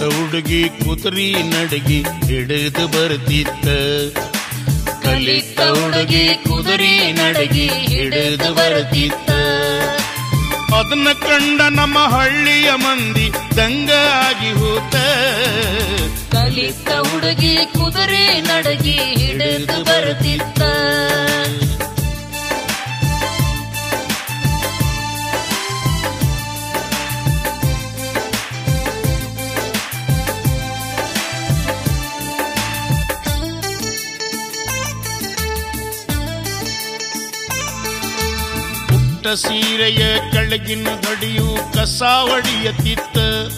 ಹುಡುಗಿ ಕುದುರಿ ನಡಗಿ ಹಿಡಿದು ಬರ್ತಿತ್ತ ಕಲಿತ ಹುಡುಗಿ ಕುದುರಿ ನಡಗಿ ಹಿಡಿದು ಬರ್ತಿತ್ತ ಅದನ್ನ ಕಂಡ ನಮ್ಮ ಹಳ್ಳಿಯ ಮಂದಿ ದಂಗ ಆಗಿ ಹೋತ ಕಲಿತ ಹುಡುಗಿ ಕುದುರೆ ನಡಗಿ ಹಿಡಿದು ಬರ್ತಿತ್ತ ಪುಟ್ಟ ಸೀರೆಯ ಕೆಳಗಿನ ಗಡಿಯು ಕಸ ಹೊಡಿಯತಿತ್ತ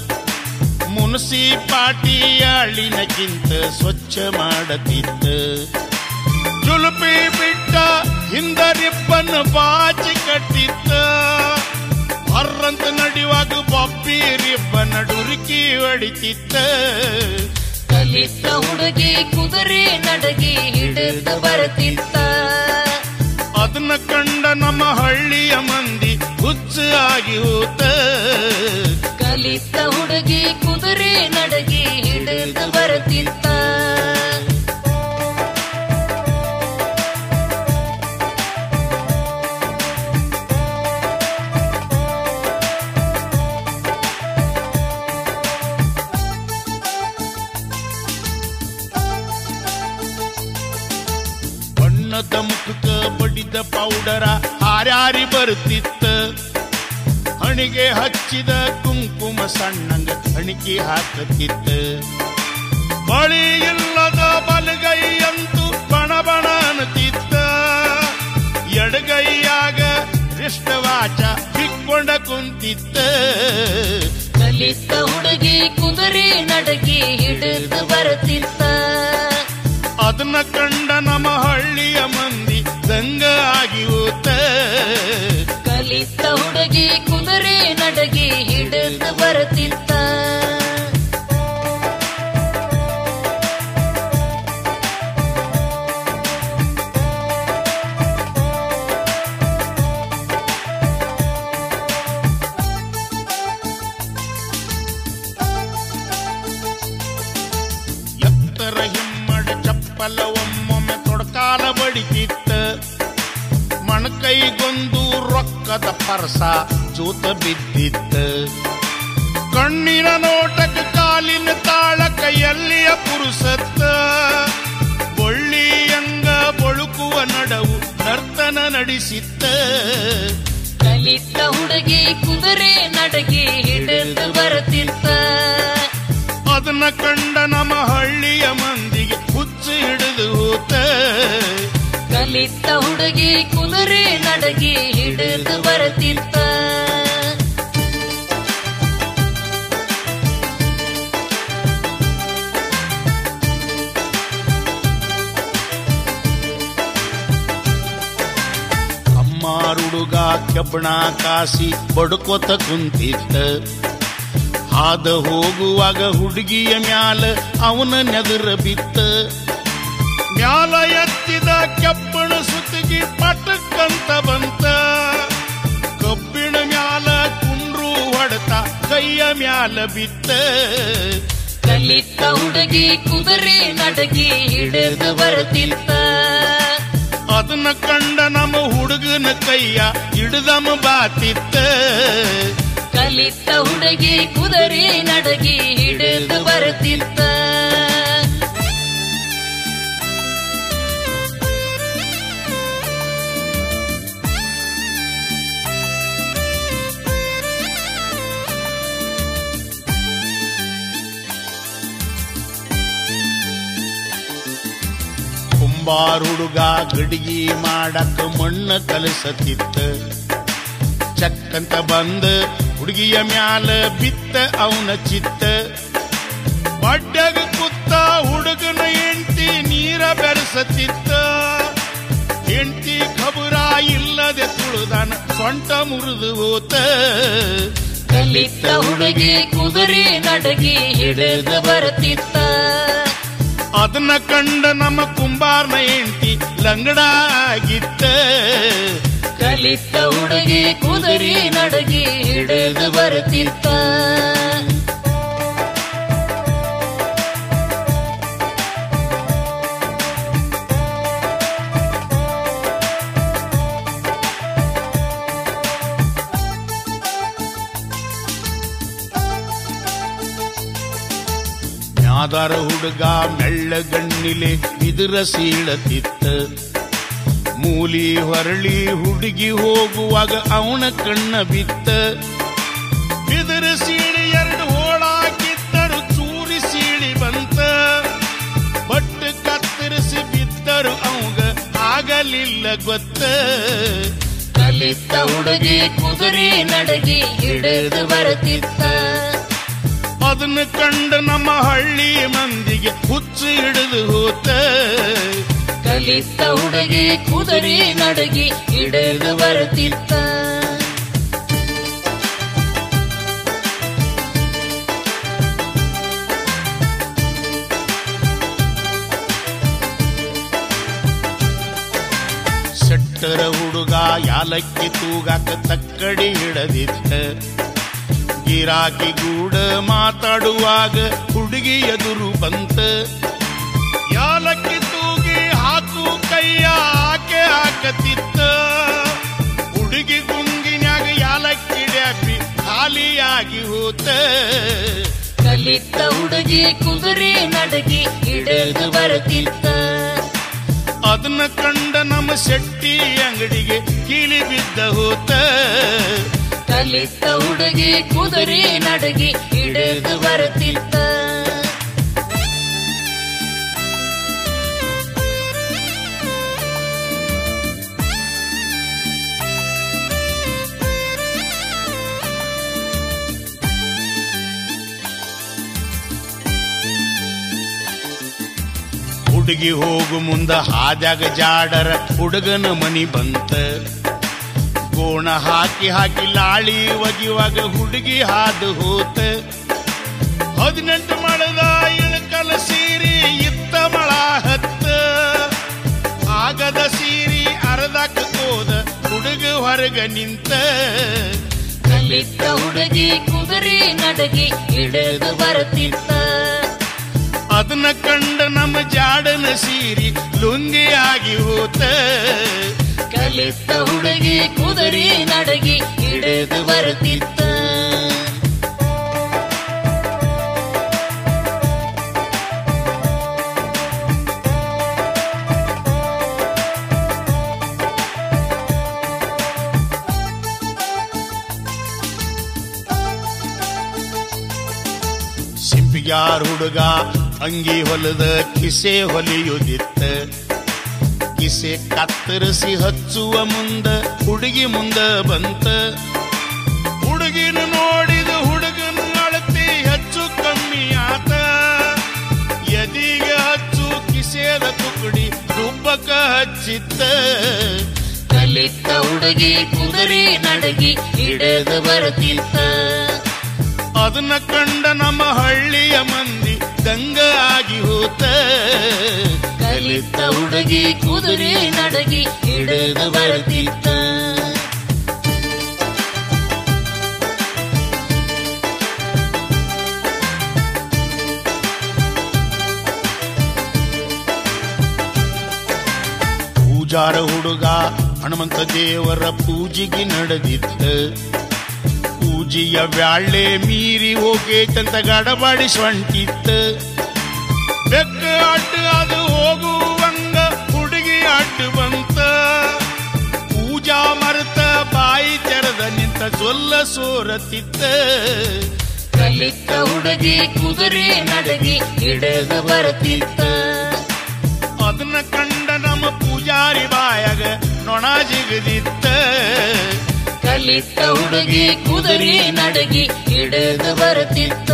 ಮುನ್ಸಿಪಾಟಿಯಾಳಿನಕ್ಕಿಂತ ಸ್ವಚ್ಛ ಮಾಡತಿತ್ತ ಜುಲುಪಿ ಬಿಟ್ಟ ಹಿಂದ ರಿಬ್ಬನ್ ಬಾಚಿ ಕಟ್ಟಿತ್ತ ಹರ್ರಂತ ನಡೆಯುವಾಗ ಬೊಬ್ಬಿ ರಿಬ್ಬನ್ ಡುರುಕಿ ಹೊಡಿತಿತ್ತ ಕಲಿತ ಹುಡುಗಿ ಕುದುರೆ ನಡಗಿ ಹಿಡಿದು ಬರ್ತಿತ್ತ ಅದನ್ನ ಕಂಡ ನಮ್ಮ ಹಳ್ಳಿಯ ಮಂದಿ ಹುಚ್ಚ ಆಗಿ ಹೋತ ಕಲಿತ ಹುಡುಗಿ ಕುದುರೆ ನಡಗಿ ಹಿಡಿದು ಬರ್ತಿತ್ತ ಬಣ್ಣದ ಮುಖಕ್ಕ ಬಡಿದ ಪೌಡರ ಹಾರ್ಯಾರಿ ಬರುತ್ತಿತ್ತ ಹಣಿಗೆ ಹಚ್ಚಿದ ಕುಂಕುಮ ಸಣ್ಣಂಗ ಹಣಿಕೆ ಹಾಕತಿತ್ತ ಬಳಿ ಇಲ್ಲದ ಬಲಗೈಯಂತೂ ಬಣ ಬಣ ಅನ್ನತಿತ್ತ ಎಡಗೈಯಾಗ ಕೃಷ್ಣವಾಚ ಬಿಕ್ಕೊಂಡ ಕುಂತಿತ್ತ ಕಲಿತ ಹುಡುಗಿ ಕುದುರೆ ನಡಗಿ ಹಿಡಿದು ಬರ್ತಿತ್ತ ಅದನ್ನ ಕಂಡ ನಮ್ಮ ಹಳ್ಳಿಯ ಮಂದಿ ದಂಗ ಆಗಿ ಹೋತ ಕಲಿತ ಹುಡುಗಿ ಕುದುರೆ ನಡಗಿ ಹಿಡಿದು ಬರ್ತಿತ್ತ ಎತ್ತರ ಹಿಮ್ಮಡ ಚಪ್ಪಲ ಒಮ್ಮೊಮ್ಮೆ ತೊಡಕಾಲ ಬಡಿತಿತ್ತ ಮಣಕೈಗೊಂದು ರೊಕ್ಕದ ಪರಸ ಜೂತ ಬಿದ್ದಿತ್ತ ಕಣ್ಣಿನ ನೋಟಕ ಕಾಲಿನ ತಾಳ ಕೈಯಲ್ಲಿಯ ಪುರುಸತ್ತ ಬೊಳ್ಳಿಯಂಗ ಬಳುಕುವ ನಡವು ನರ್ತನ ನಡೆಸಿತ್ತ ಕಲಿತ ಹುಡುಗಿ ಕುದುರೆ ನಡಗಿ ಹಿಡಿದು ಬರ್ತಿತ್ತ ಅದನ್ನ ಕಂಡ ನಮ್ಮ ಹಳ್ಳಿಯ ಮಂದಿಗೆ ಹುಚ್ಚು ಹಿಡಿದು ಹೋತ ಕಲಿತ ಹುಡುಗಿ ಕುದುರೆ ನಡಗಿ ಹಿಡಿದು ಬರ್ತಿತ್ತ ಅಮ್ಮಾರುಡುಗ ಕೆಬ್ಬಣ ಕಾಸಿ ಬಡ್ಕೋತ ಕುಂತಿತ್ತ ಹಾದ ಹೋಗುವಾಗ ಹುಡುಗಿಯ ಮ್ಯಾಲ ಅವನ ನೆದರ ಬಿತ್ತ ಮ್ಯಾಲ ಎತ್ತಿದ ಕೆಬ್ಬಣ ಸುತ್ತಿಗೆ ಪಟಕ್ಕಂತ ಬಂತ ಕಬ್ಬಿಣ ಮ್ಯಾಲ ಕುಂಡ್ರು ಹೊಡೆತ ಕೈಯ ಮ್ಯಾಲ ಬಿತ್ತ ಕಲಿತ ಹುಡುಗಿ ಕುದುರೆ ನಡಗಿ ಹಿಡಿದು ಬರ್ತಿತ್ತ ಅದನ್ನ ಕಂಡ ನಮ್ಮ ಹುಡುಗನ ಕೈಯ ಹಿಡ್ದಮ ಬಾತಿತ್ತ ಕಲಿತ ಹುಡುಗಿ ಕುದುರೆ ನಡಗಿ ಹಿಡಿದು ಬರ್ತಿತ್ತ ಕುಂಬಾರ ಹುಡುಗ ಗಡಿಗೆ ಮಾಡಕ ಮಣ್ಣ ಕಲಸತಿತ್ತ ಚಕ್ಕಂತ ಬಂದ ಹುಡುಗಿಯ ಮ್ಯಾಲ ಬಿತ್ತ ಅವನ ಚಿತ್ತ ಬಡ್ಡಗ ಕುತ್ತ ಹುಡುಗನ ಎಂಟಿ ನೀರ ಬೆರೆಸತಿತ್ತ ಎಂಟಿ ಖಬರ ಇಲ್ಲದೆ ತುಳಿದಾನ ಸೊಂಟ ಮುರಿದು ಹೋತ ಕಲಿತ ಹುಡುಗಿ ಕುದುರೆ ನಡಗಿ ಹಿಡಿದು ಬರ್ತಿತ್ತ ಅದನ್ನ ಕಂಡ ನಮ್ಮ ಕುಂಬಾರನ ಎಂಟಿ ಲಂಗಡ ಆಗಿತ್ತ ಕಲಿತ ಹುಡುಗಿ ಕುದುರೆ ನಡಗಿ ಹಿಡಿದು ಬರ್ತಿತ್ತ ಮಾದಾರ ಹುಡುಗ ಮೆಳ್ಳಗಣ್ಣಿಲೆ ಬಿದಿರ ಸೀಳತಿತ್ತ ಮೂಲಿ ಹೊರಳಿ ಹುಡುಗಿ ಹೋಗುವಾಗ ಅವನ ಕಣ್ಣ ಬಿತ್ತ ಬಿದಿರ ಸೀಳಿ ಎರಡು ಹೋಳಾಕಿದ್ದರು ಚೂರಿ ಸೀಳಿ ಬಂತ ಬಟ್ಟು ಕತ್ತರಿಸಿ ಬಿದ್ದರು ಅವಂಗ ಆಗಲಿಲ್ಲ ಗೊತ್ತ ಕಲಿತ ಹುಡುಗಿ ಕುದುರೆ ನಡಗಿ ಹಿಡಿದು ಬರುತ್ತಿತ್ತ ಅದನ್ನ ಕಂಡ ನಮ್ಮ ಹಳ್ಳಿ ಮಂದಿಗೆ ಹುಚ್ಚು ಹಿಡಿದು ಹೋತ ಕಲಿತ ಹುಡುಗಿ ಕುದುರೆ ನಡಗಿ ಹಿಡಿದು ಬರುತ್ತಿತ್ತ ಸೆಟ್ಟರ ಹುಡುಗ ಯಾಲಕ್ಕಿ ತೂಗಾಕ ತಕ್ಕಡಿ ಹಿಡದಿತ್ತ ಗಿರಾಕಿ ಗೂಡ ಮಾತಾಡುವಾಗ ಹುಡುಗಿ ಎದುರು ಬಂತ ಯಾಲಕ್ಕಿ ತೂಗಿ ಹಾಕು ಕೈಯ ಆಕೆ ಹಾಕತಿತ್ತ ಹುಡುಗಿ ಗುಂಗಿನ್ಯಾಗ ಯಾಲಕ್ಕಿ ಡ್ಯಾಪಿ ಖಾಲಿಯಾಗಿ ಹೋತ ಕಲಿತ ಹುಡುಗಿ ಕುದುರೆ ನಡಗಿ ಹಿಡಿದು ಬರುತ್ತಿತ್ತ ಅದನ್ನ ಕಂಡ ನಮ್ಮ ಶೆಟ್ಟಿ ಅಂಗಡಿಗೆ ಕೀಲಿ ಬಿದ್ದ ಹೋತ ಕಲಿತ ಹುಡುಗಿ ಕುದುರೆ ನಡಗಿ ಹಿಡಿದು ಬರುತ್ತಿತ್ತ ಹುಡುಗಿ ಹೋಗು ಮುಂದ ಹಾದ್ಯಾಗ ಜಾಡರ ಹುಡುಗನ ಮನಿ ಬಂತ ಗೋಣ ಹಾಕಿ ಹಾಕಿ ಲಾಳಿ ಒಗಿವಾಗ ಹುಡುಗಿ ಹಾದು ಹೋತ ಹದಿನೆಂಟು ಮಳದ ಇಳಕಲ ಸೀರಿ ಇತ್ತ ಮಳ ಹತ್ತ ಆಗದ ಸೀರಿ ಅರ್ಧಕ್ಕ ಹೋದ ಹುಡುಗ ಹೊರಗ ನಿಂತ ಕಲಿತ ಹುಡುಗಿ ಕುದುರೆ ನಡಗಿ ಹಿಡಿದು ಬರುತ್ತಿತ್ತ ಅದನ್ನ ಕಂಡ ನಮ್ಮ ಜಾಡನ ಸೀರಿ ಲುಂಗಿಯಾಗಿ ಹೋತ ಕಲಿತ ಹುಡುಗಿ ಕುದುರೆ ನಡಗಿ ಹಿಡಿದು ಬರುತ್ತಿತ್ತ ಸಿಂಪಿಗ್ಯಾರ್ ಹುಡುಗ ಅಂಗಿ ಹೊಲದ ಕಿಸೆ ಹೊಲಿಯುದಿತ್ತ ಕಿಸೆ ಕತ್ತರಿಸಿ ಹಚ್ಚುವ ಮುಂದ ಹುಡುಗಿ ಮುಂದ ಬಂತ ಹುಡುಗಿನ ನೋಡಿದ ಹುಡುಗನ ಅಳತಿ ಹೆಚ್ಚು ಕಮ್ಮಿ ಆತ ಎದಿಗೆ ಹಚ್ಚು ಕಿಸೆದ ತುಕಡಿ ರುಬ್ಬಕ ಹಚ್ಚಿತ್ತ ಕಲಿತ ಹುಡುಗಿ ಕುದುರೆ ನಡಗಿ ಹಿಡಿದು ಬರುತ್ತಿತ್ತ ಅದನ್ನ ಕಂಡ ನಮ್ಮ ಹಳ್ಳಿಯ ಮಂದಿ ದಂಗ ಆಗಿ ಹೋತ ಕಲಿತ ಹುಡುಗಿ ಕುದುರೆ ನಡಗಿ ಹಿಡಿದು ಬರುತ್ತಿತ್ತ ಪೂಜಾರ ಹುಡುಗ ಹನುಮಂತ ದೇವರ ಪೂಜೆಗೆ ನಡೆದಿತ್ತ ಪೂಜೆಯ ವ್ಯಾಳೆ ಮೀರಿ ಹೋಗೇತಂತ ಗಡಬಡಿ ಸ್ವಂಟಿತ್ತ ಬೆಕ್ಕ ಅಡ್ಡು ಅದು ಹೋಗುವಂಗ ಹುಡುಗಿ ಅಡ್ಡು ಬಂತ ಪೂಜಾ ಮರೆತ ಬಾಯಿ ತೆರೆದ ನಿಂತ ಸೊಲ್ಲ ಸೋರತಿತ್ತ ಕಲಿತ ಹುಡುಗಿ ಕುದುರೆ ನಡಗಿ ಹಿಡಿದು ಬರುತ್ತಿತ್ತ ಅದನ್ನ ಕಂಡ ನಮ್ಮ ಪೂಜಾರಿ ಬಾಯಾಗ ನೊಣ ಜಿಗದಿತ್ತ ಕಲಿತ ಹುಡುಗಿ ಕುದುರೆ ನಡಗಿ ಹಿಡಿದು ಬರುತ್ತಿತ್ತ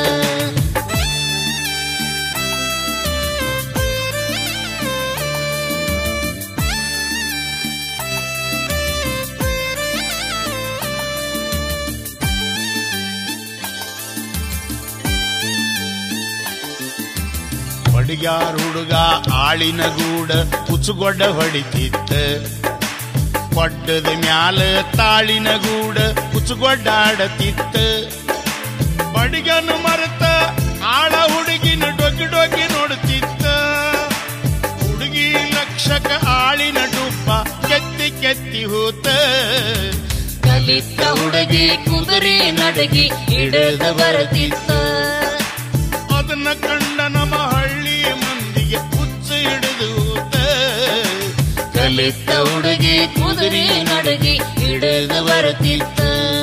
ಬಡಿಗ್ಯಾರ ಹುಡುಗ ಆಳಿನ ಗೂಡ ಕುಚುಗೊಡ್ಡ ಹೊಡಿತಿತ್ತ ಕೊಡ್ಡದ ಮ್ಯಾಲ ತಾಳಿನ ಗೂಡ ಕುಚುಗೊಡ್ಡಾಡತಿತ್ತ ಬಡಿಗನು ಮರೆತ ಆಳ ಹುಡುಗಿನ ಡೊಗ್ಗಿ ಡೊಗ್ಗಿ ನೋಡುತ್ತಿತ್ತ ಹುಡುಗಿ ಲಕ್ಷಕ ಆಳಿನ ಡುಬ್ಬ ಕೆತ್ತಿ ಕೆತ್ತಿ ಹೋತ ಕಲಿತ ಹುಡುಗಿ ಕುದುರೆ ನಡಗಿ ಹಿಡಿದು ಬರುತ್ತಿತ್ತ ಅದನ್ನ ಅದನ್ನ ಕಂಡ ನಮ್ಮ ಹಳ್ಳಿ ಮಂದಿಗೆ ಹುಚ್ಚ ಹಿಡಿದು ಹೋತ ಕಲಿತ ಹುಡುಗಿ ಕುದುರೆ ನಡಗಿ ಹಿಡಿದು ಬರುತ್ತಿತ್ತ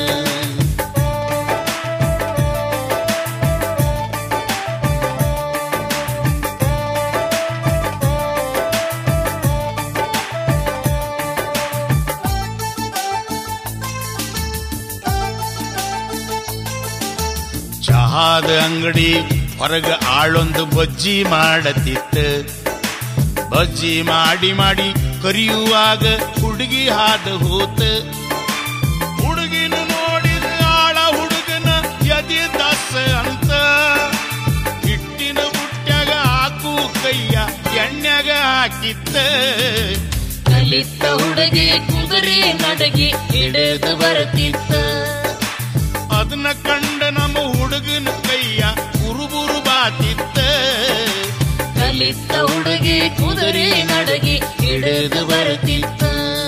ಚಹಾದ ಅಂಗಡಿ ಹೊರಗ ಆಳೊಂದು ಬಜ್ಜಿ ಮಾಡತಿತ್ತ ಬಜ್ಜಿ ಮಾಡಿ ಮಾಡಿ ಕರಿಯುವಾಗ ಹುಡುಗಿ ಹಾದ ಹೋತ ಹುಡುಗಿನ ನೋಡಿದ ಆಳ ಹುಡುಗನ ಎದೆ ದಸ ಅಂತ ಹಿಟ್ಟಿನ ಬುಟ್ಟ್ಯಾಗ ಹಾಕು ಕೈಯ ಎಣ್ಣೆಗ ಹಾಕಿತ್ತ ಕಲಿತ ಹುಡುಗಿ ಕುದುರೆ ನಡಗಿ ಹಿಡಿದು ಬರುತ್ತಿತ್ತ ಅದನ್ನ ಕಂಡ ನಮ್ಮ ಹುಡುಗನ ಕೈಯ ಕುರುಬುರು ಬಾತಿತ್ತ ಕಲಿತ ಹುಡುಗಿ ಕುದುರೆ ನಡಗಿ ಹಿಡಿದು ಬರುತ್ತಿತ್ತ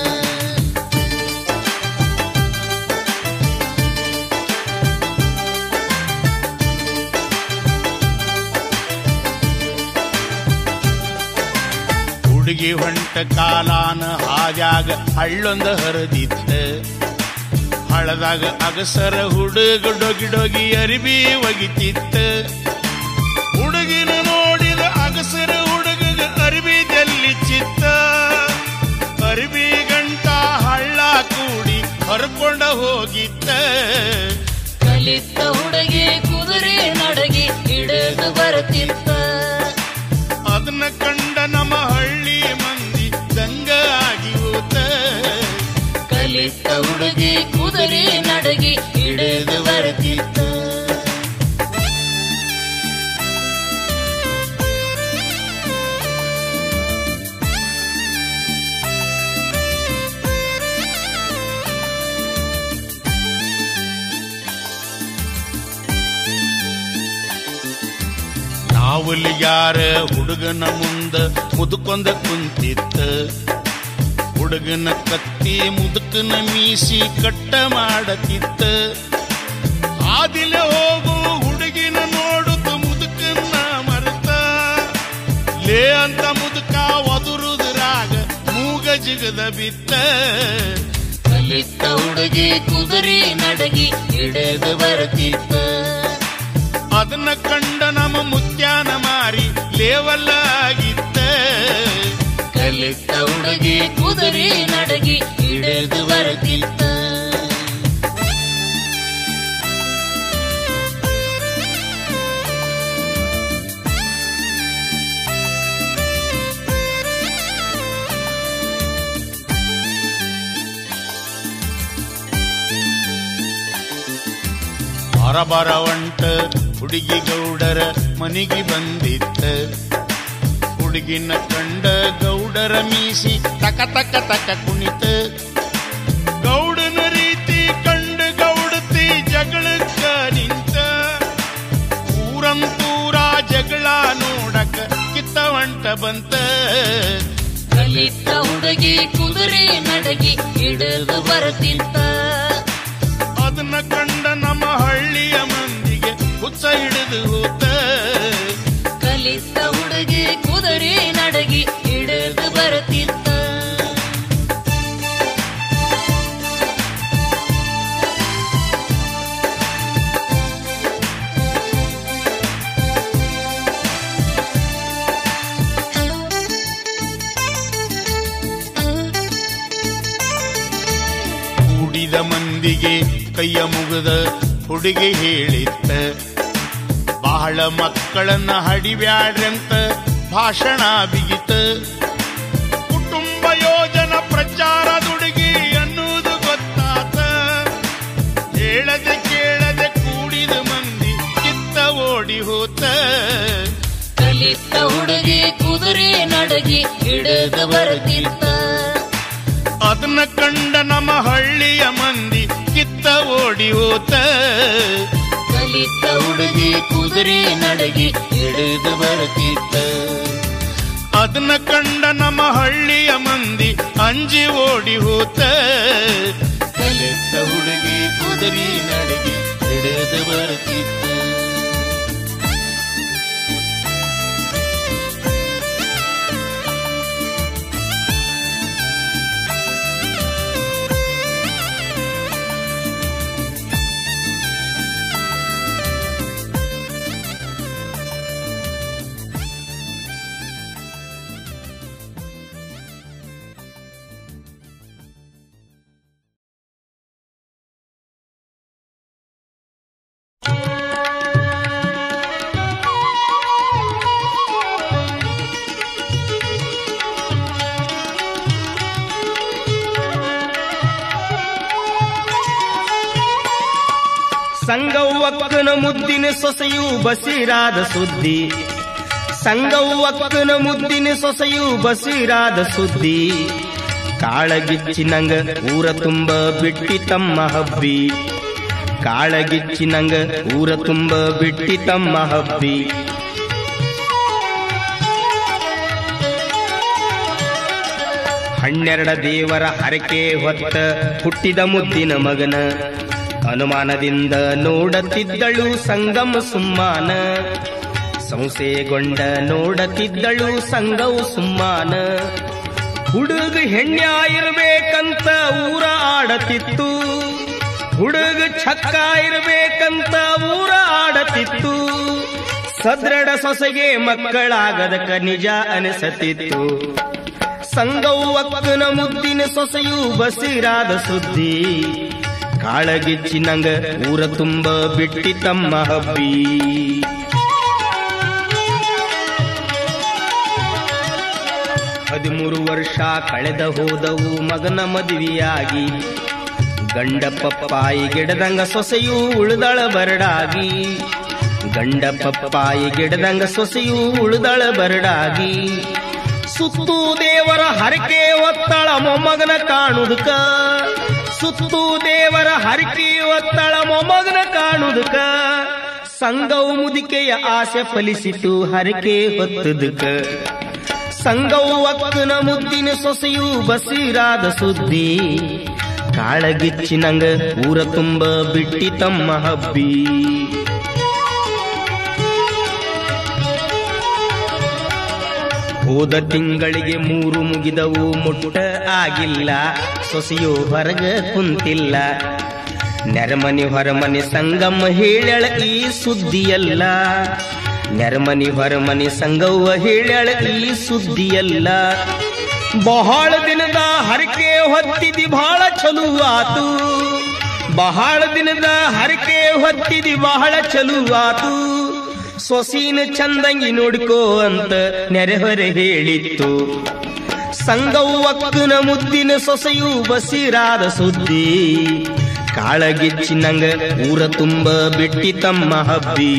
ಹುಡುಗಿ ಹೊಂಟ ಕಾಲಾನ ಹಾದ್ಯಾಗ ಹಳ್ಳೊಂದ ಹರಿದಿತ್ತ ಹಳದಾಗ ಅಗಸರ ಹುಡುಗ ಡೊಗಿ ಡೊಗಿ ಅರಿಬಿ ಒಗಿತಿತ್ತ ಹುಡುಗಿನ ನೋಡಿದ ಅಗಸರ ಹುಡುಗ ಅರಿಬಿ ಜಲ್ಲಿ ಚಿತ್ತ ಅರಿಬಿ ಗಂಟ ಹಳ್ಳ ಕೂಡಿ ಹರ್ಕೊಂಡ ಹೋಗಿತ್ತ ಕಲಿತ ಹುಡುಗಿ ಕುದುರೆ ನಡಗಿ ಹಿಡಿದು ಬರುತ್ತಿತ್ತ ಅದನ್ನ ಕಂಡ ನಮ್ಮ ಹಳ್ಳಿ ಮಂದಿ ದಂಗ ಆಗಿ ಹೋತ ಕಲಿತ ಹುಡುಗಿ ಕುದುರೆ ನಡಗಿ ಹಿಡಿದು ಬರುತ್ತಿತ್ತ ನಾವಲಿಗಾರ ಹುಡುಗನ ಮುಂದ ಮುದುಕೊಂದ ಕುಂತಿತ್ತ ಹುಡುಗನ ಕತ್ತಿ ಮುದುಕನ ಮೀಸಿ ಕಟ್ಟ ಮಾಡತಿತ್ತ ಆದಿಲ ಹೋಗು ಹುಡುಗಿನ ನೋಡುತ್ತ ಮುದುಕನ್ನ ಮರೆತ ಲೇ ಅಂತ ಮುದುಕ ಒದುರುದ್ರಾಗ ಮೂಗ ಜಿಗದ ಬಿತ್ತ ಕಲಿತ ಹುಡುಗಿ ಕುದುರೆ ನಡಗಿ ಹಿಡಿದು ಬರುತ್ತಿತ್ತ ಅದನ್ನ ಕಂಡ ನಮ್ಮ ಮುತ್ಯಾನ ಮಾರಿ ಲೇವಲ್ಲ ಆಗಿತ್ತ ಕಲಿತ ಹುಡುಗಿ ಕುದುರೆ ನಡಗಿ ಹಿಡಿದು ಬರುತ್ತಿತ್ತ ಬರಬರ ಒಂಟ ಹುಡುಗಿ ಗೌಡರ ಮನೆಗೆ ಬಂದಿತ್ತ ಹುಡುಗಿನ ಕಂಡ ಗೌಡರ ಮೀಸಿ ತಕ ತಕ ತಕ ಕುಣಿತ ಗೌಡನ ರೀತಿ ಕಂಡ ಗೌಡತಿ ಜಗಳಕ್ಕ ನಿಂತ ಊರಂತೂರ ಜಗಳ ನೋಡಕ ಕಿತ್ತವಂಟ ಬಂತ ಕಲಿತ ಹುಡುಗಿ ಕುದುರೆ ನಡಗಿ ಹಿಡಿದು ಬರುತ್ತಿತ್ತ ಅದನ್ನ ಕಂಡ ನಮ್ಮ ಹಳ್ಳಿಯ ಮಂದಿಗೆ ಹುಚ್ಚ ಹಿಡಿದು ಹೋತ ಕಲಿತ ಹುಡುಗಿ ಕುದುರೆ ನಡಗಿ ಹಿಡಿದು ಬರುತ್ತಿತ್ತ ಕೂಡಿದ ಮಂದಿಗೆ ಕೈಯ ಮುಗಿದ ಹುಡುಗಿ ಹೇಳಿತ್ತ ಬಹಳ ಮಕ್ಕಳನ್ನ ಹಡಿಬ್ಯಾಡ್ರಂತ ಭಾಷಣ ಬಿಗಿತ ಕುಟುಂಬ ಯೋಜನ ಪ್ರಚಾರದುಡುಗಿ ಅನ್ನುವುದು ಗೊತ್ತಾತ ಹೇಳದೆ ಕೇಳದೆ ಕೂಡಿದ ಮಂದಿ ಕಿತ್ತ ಓಡಿ ಹೋತ ಕಲಿತ ಹುಡುಗಿ ಕುದುರೆ ನಡಗಿ ಹಿಡಿದು ಬರುತ್ತಿತ್ತ ಅದನ್ನ ಕಂಡ ನಮ್ಮ ಹಳ್ಳಿಯ ಮಂದಿ ಕಿತ್ತ ಓಡಿ ಹೋತ ಕಲಿತ ಹುಡುಗಿ ಕುದುರೆ ನಡಗಿ ಹಿಡಿದು ಬರುತ್ತಿತ್ತ ಅದನ್ನ ಕಂಡ ನಮ್ಮ ಹಳ್ಳಿಯ ಮಂದಿ ಅಂಜಿ ಓಡಿ ಹೋತ ಕಲಿತ ಹುಡುಗಿ ಕುದುರೆ ನಡಗಿ ಹಿಡಿದು ಬರುತ್ತಿತ್ತ ಸಂಗವ್ವಕ್ಕನ ಮುದ್ದಿನ ಸೊಸೆಯು ಬಸಿರಾದ ಸುದ್ದಿ ಸಂಗವ್ವಕ್ಕನ ಮುದ್ದಿನ ಸೊಸೆಯು ಬಸಿರಾದ ಸುದ್ದಿ ಕಾಳಗಿಚ್ಚಿನಂಗ ಊರ ತುಂಬ ಬಿಟ್ಟಿ ತಮ್ಮ ಹಬ್ಬಿ ಕಾಳಗಿಚ್ಚಿನಂಗ ಊರ ತುಂಬ ಬಿಟ್ಟಿ ತಮ್ಮ ಹಬ್ಬಿ ಹನ್ನೆರಡ ದೇವರ ಹರಕೆ ಹೊತ್ತ ಹುಟ್ಟಿದ ಮುದ್ದಿನ ಮಗನ ಅನುಮಾನದಿಂದ ನೋಡುತ್ತಿದ್ದಳು ಸಂಗಮ ಸುಮ್ಮಾನ ಸಂಶಯಗೊಂಡ ನೋಡುತ್ತಿದ್ದಳು ಸಂಗವು ಸುಮ್ಮಾನ ಹುಡುಗ ಹೆಣ್ಣ ಇರ್ಬೇಕಂತ ಊರ ಆಡತಿತ್ತು ಹುಡುಗ ಚಕ್ಕ ಇರ್ಬೇಕಂತ ಊರ ಆಡತಿತ್ತು ಸದೃಢ ಸೊಸೆಗೆ ಮಕ್ಕಳಾಗದಕ ನಿಜ ಅನಿಸತಿತ್ತು ಸಂಗವ್ವಕ್ಕನ ಮುದ್ದಿನ ಸೊಸೆಯು ಬಸಿರಾದ ಸುದ್ದಿ ಕಾಳಗಿಚ್ಚಿನಂಗ ಊರ ತುಂಬ ಬಿಟ್ಟಿ ತಮ್ಮ ಹಬ್ಬಿ ಹದಿಮೂರು ವರ್ಷ ಕಳೆದ ಹೋದವು ಮಗನ ಮದುವೆಯಾಗಿ ಗಂಡ ಪಪ್ಪಾಯಿ ಗಿಡದಂಗ ಸೊಸೆಯು ಉಳಿದಳ ಬರಡಾಗಿ ಗಂಡ ಪಪ್ಪಾಯಿ ಗಿಡದಂಗ ಸೊಸೆಯು ಉಳಿದಳ ಬರಡಾಗಿ ಸುತ್ತು ದೇವರ ಹರಕೆ ಒತ್ತಳ ಮೊಮ್ಮಗನ ಕಾಣುದಕ ಸುತ್ತು ದೇವರ ಹರಕೆ ಒತ್ತಳ ಮೊಮ್ಮಗನ ಕಾಣುದಕ ಸಂಗವು ಮುದಿಕೆಯ ಆಸೆ ಫಲಿಸಿತು ಹರಕೆ ಹೊತ್ತದಕ ಸಂಗವು ಒಕ್ಕನ ಮುದ್ದಿನ ಸೊಸೆಯು ಬಸಿರಾದ ಸುದ್ದಿ ಕಾಳಗಿಚ್ಚಿನಂಗ ಊರ ತುಂಬ ಬಿಟ್ಟಿ ತಮ್ಮ ಹಬ್ಬಿ ಹೋದ ತಿಂಗಳಿಗೆ ಮೂರು ಮುಗಿದವು ಮುಟ್ಟ ಆಗಿಲ್ಲ ಸೊಸೆಯು ಹೊರಗ ಕುಂತಿಲ್ಲ ನೆರಮನಿ ಹೊರಮನಿ ಸಂಗಮ ಹೇಳಳ ಈ ಸುದ್ದಿಯಲ್ಲ ನೆರಮನಿ ಹೊರಮನಿ ಸಂಗವ್ವ ಹೇಳಳ ಈ ಸುದ್ದಿಯಲ್ಲ ಬಹಳ ದಿನದ ಹರಕೆ ಹೊತ್ತಿದಿ ಬಹಳ ಚಲೋ ಆತು ಬಹಳ ದಿನದ ಹರಕೆ ಹೊತ್ತಿದಿ ಬಹಳ ಚಲೋ ಆತು ಸೊಸೀನ ಚಂದಂಗಿ ನೋಡ್ಕೋ ಅಂತ ನೆರೆಹೊರೆ ಹೇಳಿತ್ತು ಸಂಗವ್ವಕ್ಕನ ಮುದ್ದಿನ ಸೊಸೆಯು ಬಸಿರಾದ ಸುದ್ದಿ ಕಾಳಗಿಚ್ಚಿನಂಗ ಊರ ತುಂಬ ಬಿಟ್ಟಿ ತಮ್ಮ ಹಬ್ಬಿ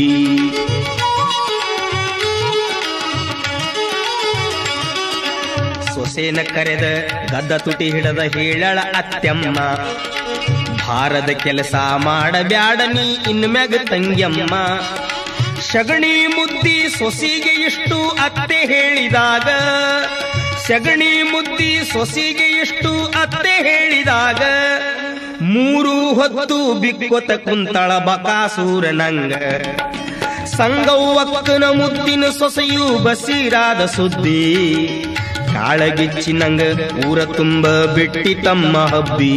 ಸೊಸೆನ ಕರೆದ ಗದ್ದ ತುಟಿ ಹಿಡದ ಹೇಳಳ ಅತ್ಯಮ್ಮ ಭಾರದ ಕೆಲಸ ಮಾಡಬ್ಯಾಡ ನೀ ಇನ್ಮ್ಯಾಗ ತಂಗ್ಯಮ್ಮ ಸಗಣಿ ಮುದ್ದಿ ಸೊಸಿಗೆ ಇಷ್ಟು ಅತ್ತೆ ಹೇಳಿದಾಗ ಸಗಣಿ ಮುದ್ದಿ ಸೊಸಿಗೆ ಇಷ್ಟು ಅತ್ತೆ ಹೇಳಿದಾಗ ಮೂರು ಹೊತ್ತು ಬಿಕ್ಕೊತ ಕುಂತಳ ಬಕಾಸೂರನಂಗ ಸಂಗವ್ವಕ್ಕನ ಮುದ್ದಿನ ಸೊಸೆಯು ಬಸಿರಾದ ಸುದ್ದಿ ಕಾಳಗಿಚ್ಚಿನಂಗ ಊರ ತುಂಬ ಬಿಟ್ಟಿ ತಮ್ಮ ಹಬ್ಬಿ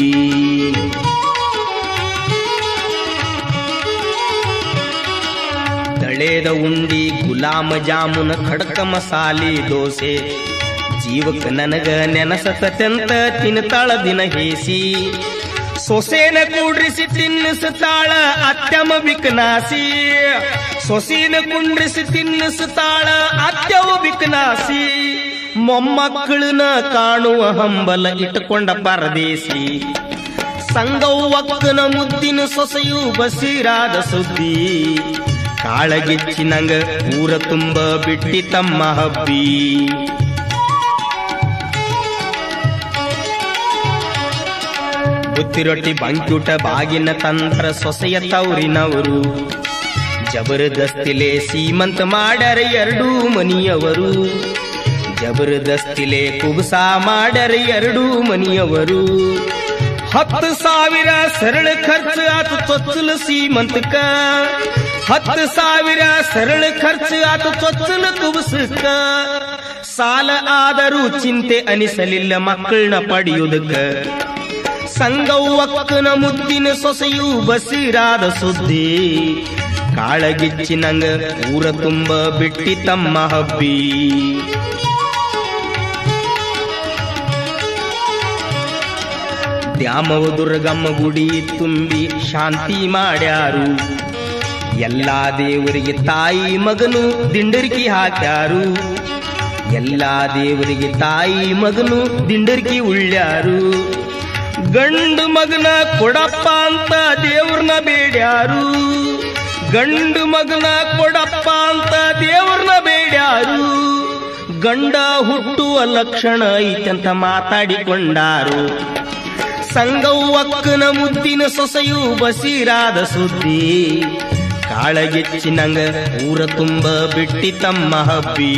ತಳೇದ ಉಂಡಿ ಗುಲಾಮ ಜಾಮುನ ಖಡಕ ಮಸಾಲಿ ದೋಸೆ ಜೀವಕ ನನಗ ನೆನಸತಂತ ತಿನ್ತಾಳ ದಿನ ಹೇಸಿ ಸೊಸೇನ ಕೂಡ್ರಿಸಿ ತಿನ್ನಿಸ್ತಾಳ ಅತ್ಯಮ ಬಿಕನಾಸಿ ಸೊಸೇನ ಕುಂಡ್ರಿಸಿ ತಿನ್ನಿಸ್ತಾಳ ಅತ್ಯವ ಬಿಕನಾಸಿ ಮೊಮ್ಮಕ್ಕಳನ್ನ ಕಾಣುವ ಹಂಬಲ ಇಟ್ಟುಕೊಂಡ ಪರದೇಸಿ ಸಂಗವ್ವಕ್ಕನ ಮುದ್ದಿನ ಸೊಸೆಯು ಬಸಿರಾದ ಸುದ್ದಿ ಕಾಳಗಿಚ್ಚಿನಂಗ ಊರ ತುಂಬ ಬಿಟ್ಟಿ ತಮ್ಮ ಹಬ್ಬಿ ಬುತ್ತಿರೊಟ್ಟಿ ಬಂಕ್ಯೂಟ ಬಾಗಿನ ತಂತ್ರ ಸೊಸೆಯ ತೌರಿನವರು ಜಬರ್ದಸ್ತಿಲೆ ಸೀಮಂತ ಮಾಡ್ಯಾರ ಎರಡೂ ಮನಿಯವರು ಜಬರ್ದಸ್ತಿಲೆ ಕುಬಸ ಮಾಡ್ಯಾರ ಎರಡೂ ಮನಿಯವರು ಹತ್ತು ಸಾವಿರ ಸರಳ ಖರ್ಚು ಆತು ತೊತ್ತಲು ಸೀಮಂತಕ ಹತ್ತು ಸಾವಿರ ಸರಳ ಖರ್ಚು ಆತು ತೊತ್ತಲು ಕುಬಸಕ್ಕ ಸಾಲ ಆದರೂ ಚಿಂತೆ ಅನಿಸಲಿಲ್ಲ ಮಕ್ಕಳನ್ನ ಪಡೆಯುವುದಕ್ಕ ಸಂಗವ್ವಕ್ಕನ ಮುದ್ದಿನ ಸೊಸೆಯು ಬಸಿರಾದ ಸುದ್ದಿ ಕಾಳಗಿಚ್ಚಿನಂಗ ಊರ ತುಂಬ ಬಿಟ್ಟಿ ತಮ್ಮ ಹಬ್ಬಿ ದ್ಯಾಮವ ದುರ್ಗಮ್ಮ ಗುಡಿ ತುಂಬಿ ಶಾಂತಿ ಮಾಡ್ಯಾರು ಎಲ್ಲಾ ದೇವರಿಗೆ ತಾಯಿ ಮಗನು ದಿಂಡರ್ಕಿ ಹಾಕ್ಯಾರು ಎಲ್ಲಾ ದೇವರಿಗೆ ತಾಯಿ ಮಗನು ದಿಂಡರ್ಕಿ ಉಳ್ಳ್ಯಾರು ಗಂಡು ಮಗನ ಕೊಡಪ್ಪ ಅಂತ ದೇವ್ರನ್ನ ಬೇಡ್ಯಾರು ಗಂಡು ಮಗನ ಕೊಡಪ್ಪ ಅಂತ ದೇವ್ರನ್ನ ಬೇಡ್ಯಾರು ಗಂಡ ಹುಟ್ಟುವ ಲಕ್ಷಣ ಐತಂತ ಮಾತಾಡಿಕೊಂಡಾರು ಸಂಗವ್ವಕ್ಕನ ಮುದ್ದಿನ ಸೊಸೆಯು ಬಸೀರಾದ ಸುದ್ದಿ ಕಾಳಗೆಚ್ಚಿನಂಗ ಊರ ತುಂಬ ಬಿಟ್ಟಿ ತಮ್ಮ ಹಬ್ಬಿ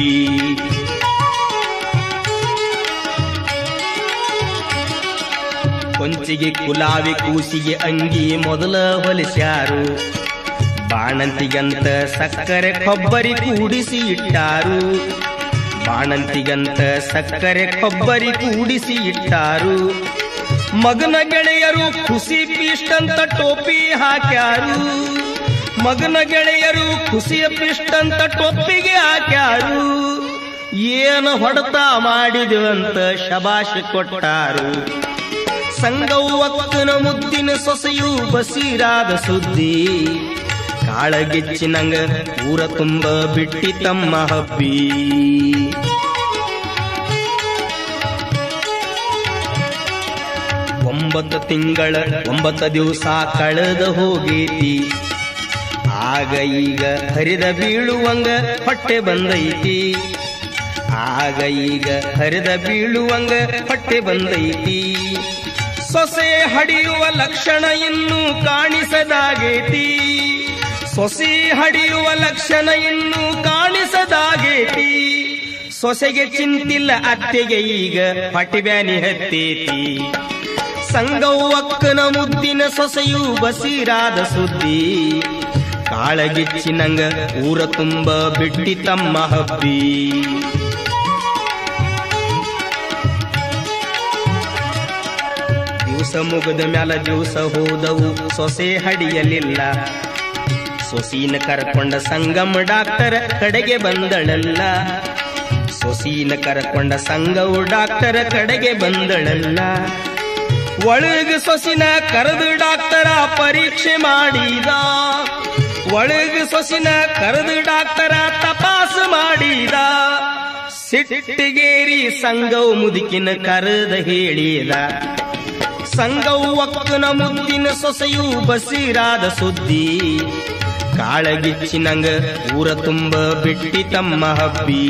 ಕೊಂಚಿಗೆ ಕುಲಾವಿ ಕೂಸಿಗೆ ಅಂಗಿ ಮೊದಲ ಹೊಲಿಸ್ಯಾರು ಬಾಣಂತಿಗಂತ ಸಕ್ಕರೆ ಕೊಬ್ಬರಿ ಕೂಡಿಸಿ ಇಟ್ಟಾರು ಬಾಣಂತಿಗಂತ ಸಕ್ಕರೆ ಕೊಬ್ಬರಿ ಕೂಡಿಸಿ ಇಟ್ಟಾರು ಮಗನ ಗೆಳೆಯರು ಖುಷಿ ಪಿಷ್ಟಂತ ಟೋಪಿ ಹಾಕ್ಯಾರು ಮಗನ ಗೆಳೆಯರು ಖುಷಿಯ ಪಿಷ್ಟಂತ ಟೊಪ್ಪಿಗೆ ಹಾಕ್ಯಾರು ಏನು ಹೊಡೆತ ಮಾಡಿದೆವಂತ ಶಬಾಷ್ ಕೊಟ್ಟಾರು ಸಂಗವ್ವಕ್ಕನ ಮುದ್ದಿನ ಸೊಸೆಯು ಬಸೀರಾದ ಸುದ್ದಿ ಕಾಳಗೆಚ್ಚಿನಂಗ ಊರ ತುಂಬ ಬಿಟ್ಟಿ ತಮ್ಮ ಹಬ್ಬಿ ಒಂಬತ್ತು ತಿಂಗಳ ಒಂಬತ್ತು ದಿವಸ ಕಳೆದ ಹೋಗೈತಿ ಆಗ ಈಗ ಹರಿದ ಬೀಳುವಂಗ ಹೊಟ್ಟೆ ಬಂದೈತಿ ಆಗ ಈಗ ಹರಿದ ಬೀಳುವಂಗ ಹೊಟ್ಟೆ ಬಂದೈತಿ ಸೊಸೆ ಹಡಿಯುವ ಲಕ್ಷಣ ಇನ್ನೂ ಕಾಣಿಸದಾಗೇತಿ ಸೊಸೆ ಹಡಿಯುವ ಲಕ್ಷಣ ಇನ್ನೂ ಕಾಣಿಸದಾಗೇತಿ ಸೊಸೆಗೆ ಚಿಂತಿಲ್ಲ ಅತ್ತೆಗೆ ಈಗ ಪಟಿಬ್ಯಾನಿ ಹತ್ತೇತಿ ಸಂಗವ್ವಕ್ಕನ ಮುದ್ದಿನ ಸೊಸೆಯು ಬಸೀರಾದ ಸುದ್ದಿ ಕಾಳಗಿಚ್ಚಿನಂಗ ಊರ ತುಂಬ ಬಿಟ್ಟಿ ತಮ್ಮ ಹಬ್ಬಿ ದಿವಸ ಮುಗಿದ ಮ್ಯಾಲ ದಿವಸ ಹೋದವು ಸೊಸೆ ಹಡಿಯಲಿಲ್ಲ ಸೊಸೀನ ಕರ್ಕೊಂಡ ಸಂಗಮ ಡಾಕ್ಟರ್ ಕಡೆಗೆ ಬಂದಳಲ್ಲ ಸೊಸೀನ ಕರ್ಕೊಂಡ ಸಂಗವು ಡಾಕ್ಟರ್ ಕಡೆಗೆ ಬಂದಳಲ್ಲ ಒಳಗ ಸೊಸಿನ ಕರೆದು ಡಾಕ್ಟರ ಪರೀಕ್ಷೆ ಮಾಡಿದ ಒಳಗ ಸೊಸಿನ ಕರೆದು ಡಾಕ್ಟರ ತಪಾಸ್ ಮಾಡಿದ ಸಿಟ್ಟಿಗೇರಿ ಸಂಗವು ಮುದುಕಿನ ಕರೆದ ಹೇಳಿದ ಸಂಗವು ಒಕ್ಕನ ಮುದ್ದಿನ ಸೊಸೆಯು ಬಸೀರಾದ ಸುದ್ದಿ ಕಾಳಗಿಚ್ಚಿನಂಗ ಊರ ತುಂಬ ಬಿಟ್ಟಿ ತಮ್ಮ ಹಬ್ಬಿ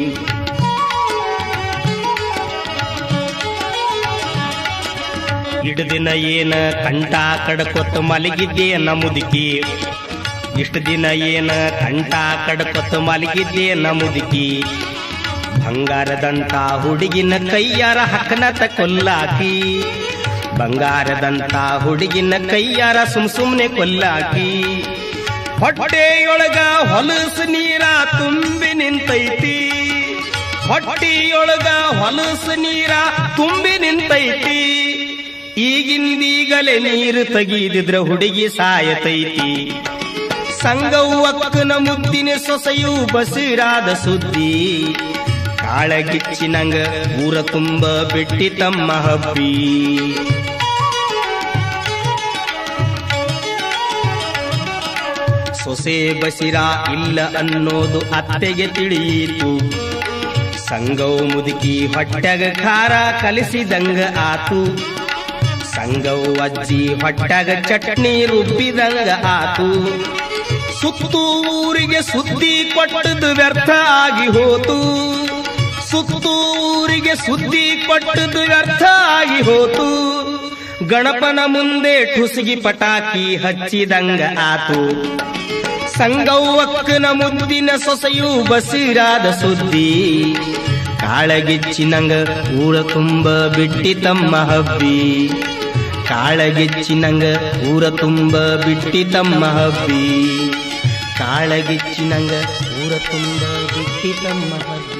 ಇಷ್ಟು ದಿನ ಏನ ಕಂಠ ಕಡ್ಕೊತ್ತ ಮಲಗಿದ್ದೆ ನ ಮುದುಕಿ ಇಷ್ಟು ದಿನ ಏನ ಕಂಠ ಕಡ್ಕೊತ್ತ ಮಲಗಿದ್ದೆ ನ ಮುದುಕಿ ಬಂಗಾರದಂತ ಹುಡುಗಿನ ಕೈಯಾರ ಹಕ್ಕನತ ಕೊಲ್ಲಾಕಿ ಬಂಗಾರದಂತ ಹುಡುಗಿನ ಕೈಯಾರ ಸುಮ್ ಸುಮ್ನೆ ಕೊಲ್ಲಾಕಿ ಹೊಟ್ಟೆಯೊಳಗ ಹೊಲಸು ನೀರ ತುಂಬಿ ನಿಂತೈತಿ ಹೊಟ್ಟಿಯೊಳಗ ಹೊಲಸು ನೀರ ತುಂಬಿ ನಿಂತೈತಿ ಈಗಿಂದೀಗಲೇ ನೀರು ತೆಗೀದಿದ್ರ ಹುಡುಗಿ ಸಾಯತೈತಿ ಸಂಗವ್ವಕ್ಕನ ಮುದ್ದಿನ ಸೊಸೆಯು ಬಸಿರಾದ ಸುದ್ದಿ ಕಾಳಗಿಚ್ಚಿನಂಗ ಊರ ತುಂಬ ಬಿಟ್ಟಿ ತಮ್ಮ ಹಬ್ಬಿ ಸೊಸೆ ಬಸಿರ ಇಲ್ಲ ಅನ್ನೋದು ಅತ್ತೆಗೆ ತಿಳಿಯಿತು ಸಂಗವು ಮುದುಕಿ ಹೊಟ್ಟೆಗ ಖಾರ ಕಲಿಸಿದಂಗ ಆತು ಸಂಗವು ಅಜ್ಜಿ ಹೊಟ್ಟೆಗ ಚಟ್ನಿ ರುಬ್ಬಿದಂಗ ಆತು ಸುತ್ತು ಊರಿಗೆ ಸುದ್ದಿ ಕೊಟ್ಟದು ವ್ಯರ್ಥ ಆಗಿ ಹೋತು ಸುತ್ತು ಊರಿಗೆ ಸುದ್ದಿ ಕೊಟ್ಟದು ವ್ಯರ್ಥ ಆಗಿ ಹೋತು ಗಣಪನ ಮುಂದೆ ಠುಸುಗಿ ಪಟಾಕಿ ಹಚ್ಚಿದಂಗ ಆತು ಸಂಗವ್ವಕ್ಕನ ಮುದ್ದಿನ ಸೊಸೆಯು ಬಸಿರಾದ ಸುದ್ದಿ ಕಾಳಗಿಚ್ಚಿನಂಗ ಊರ ತುಂಬ ಬಿಟ್ಟಿ ತಮ್ಮ ಹಬ್ಬಿ ಕಾಳಗಿಚ್ಚಿನಂಗ ಊರ ತುಂಬ ಬಿಟ್ಟಿ ತಮ್ಮ ಹಬ್ಬಿ ಕಾಳಗಿಚ್ಚಿನಂಗ ಊರ ತುಂಬ ಬಿಟ್ಟಿ ತಮ್ಮ ಹಬ್ಬಿ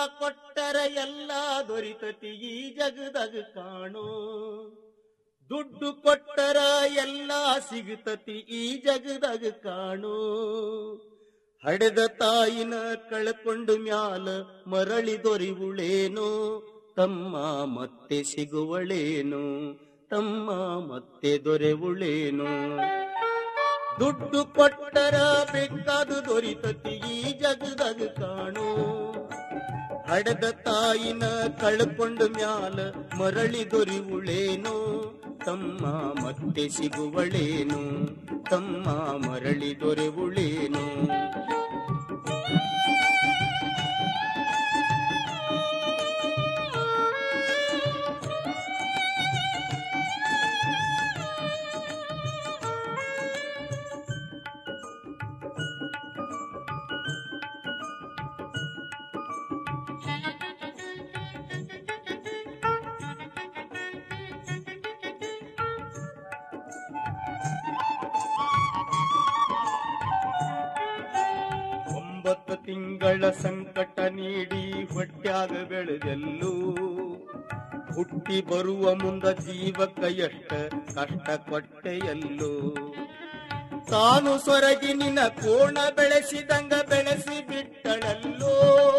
ಕೊಟ್ಟರ ಎಲ್ಲ ದೊರಿತತಿ ಈ ಜಗದಾಗ ಕಾಣೋ ದುಡ್ಡು ಕೊಟ್ಟರ ಎಲ್ಲ ಸಿಗುತ್ತತಿ ಈ ಜಗದಾಗ ಕಾಣೋ ಹಡೆದ ತಾಯಿನ ಕಳ್ಕೊಂಡು ಮ್ಯಾಲ ಮರಳಿ ದೊರಿವುಳೇನೋ ತಮ್ಮ ಮತ್ತೆ ಸಿಗುವಳೇನು ತಮ್ಮ ಮತ್ತೆ ದೊರೆವುಳೇನು ದುಡ್ಡು ಕೊಟ್ಟರ ಬೇಕಾದು ದೊರಿತತಿ ಈ ಜಗದಾಗ ಕಾಣೋ ಹಡೆದ ತಾಯಿನ ಕಳ್ಕೊಂಡು ಮ್ಯಾಲ ಮರಳಿ ದೊರಿವುಳೇನು ತಮ್ಮ ಮತ್ತೆ ಸಿಗುವಳೇನು ತಮ್ಮ ಮರಳಿ ದೊರೆವುಳೇನು ಒಂಬತ್ತು ತಿಂಗಳ ಸಂಕಟ ನೀಡಿ ಹೊಟ್ಯಾಗ ಬೆಳೆದೆಲ್ಲೂ ಹುಟ್ಟಿ ಬರುವ ಮುಂದ ಜೀವಕ್ಕ ಎಷ್ಟ ಕಷ್ಟ ಕೊಟ್ಟೆಯಲ್ಲೋ ತಾನು ಸೊರಗಿ ನಿನ್ನ ಕೋಣ ಬೆಳೆಸಿದಂಗ ಬೆಳೆಸಿ ಬಿಟ್ಟಳಲ್ಲೋ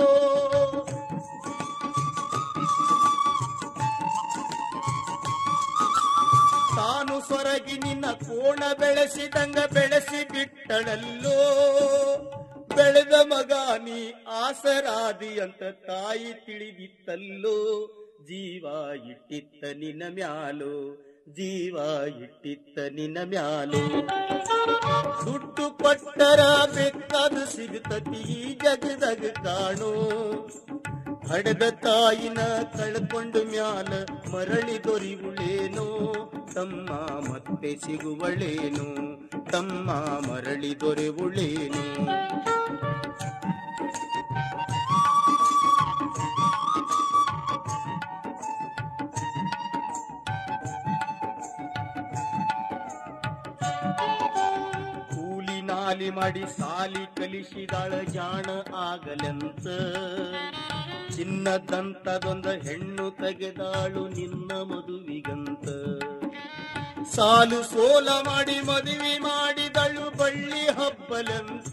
ತಾನು ಸೊರಗಿ ನಿನ್ನ ಕೋಣ ಬೆಳೆಸಿದಂಗ ಬೆಳೆಸಿ ಬಿಟ್ಟಳಲ್ಲೋ ಬೆಳೆದ ಮಗ ನೀ ಆಸರಾದಿ ಅಂತ ತಾಯಿ ತಿಳಿದಿತ್ತಲ್ಲೋ ಜೀವ ಇಟ್ಟಿತ್ತ ನಿನ್ನ ಮ್ಯಾಲೋ ಜೀವ ಇಟ್ಟಿತ್ತ ನಿನ್ನ ಮ್ಯಾಲೋ ದುಡ್ಡು ಕೊಟ್ಟರ ಬೇಕಾದ ಸಿಗುತ್ತತಿ ಈ ಜಗದಾಗ ಕಾಣೋ ಹಡೆದ ತಾಯಿನ ಕಳ್ಕೊಂಡು ಮ್ಯಾಲ ಮರಳಿ ದೊರಿವುಳೇನೋ ತಮ್ಮ ಮತ್ತೆ ಸಿಗುವಳೇನು ತಮ್ಮ ಮರಳಿ ದೊರೆವುಳೇನು ಕೂಲಿ ನಾಲಿ ಮಾಡಿ ಸಾಲಿ ಕಲಿಸಿದಾಳ ಜಾಣ ಆಗಲೆಂತ ಚಿನ್ನದಂತದೊಂದ ಹೆಣ್ಣು ತೆಗೆದಾಳು ನಿನ್ನ ಮದುವಿಗಂತ ಸಾಲು ಸೋಲ ಮಾಡಿ ಮದುವೆ ಮಾಡಿದಳು ಬಳ್ಳಿ ಹಬ್ಬಲೆಂತ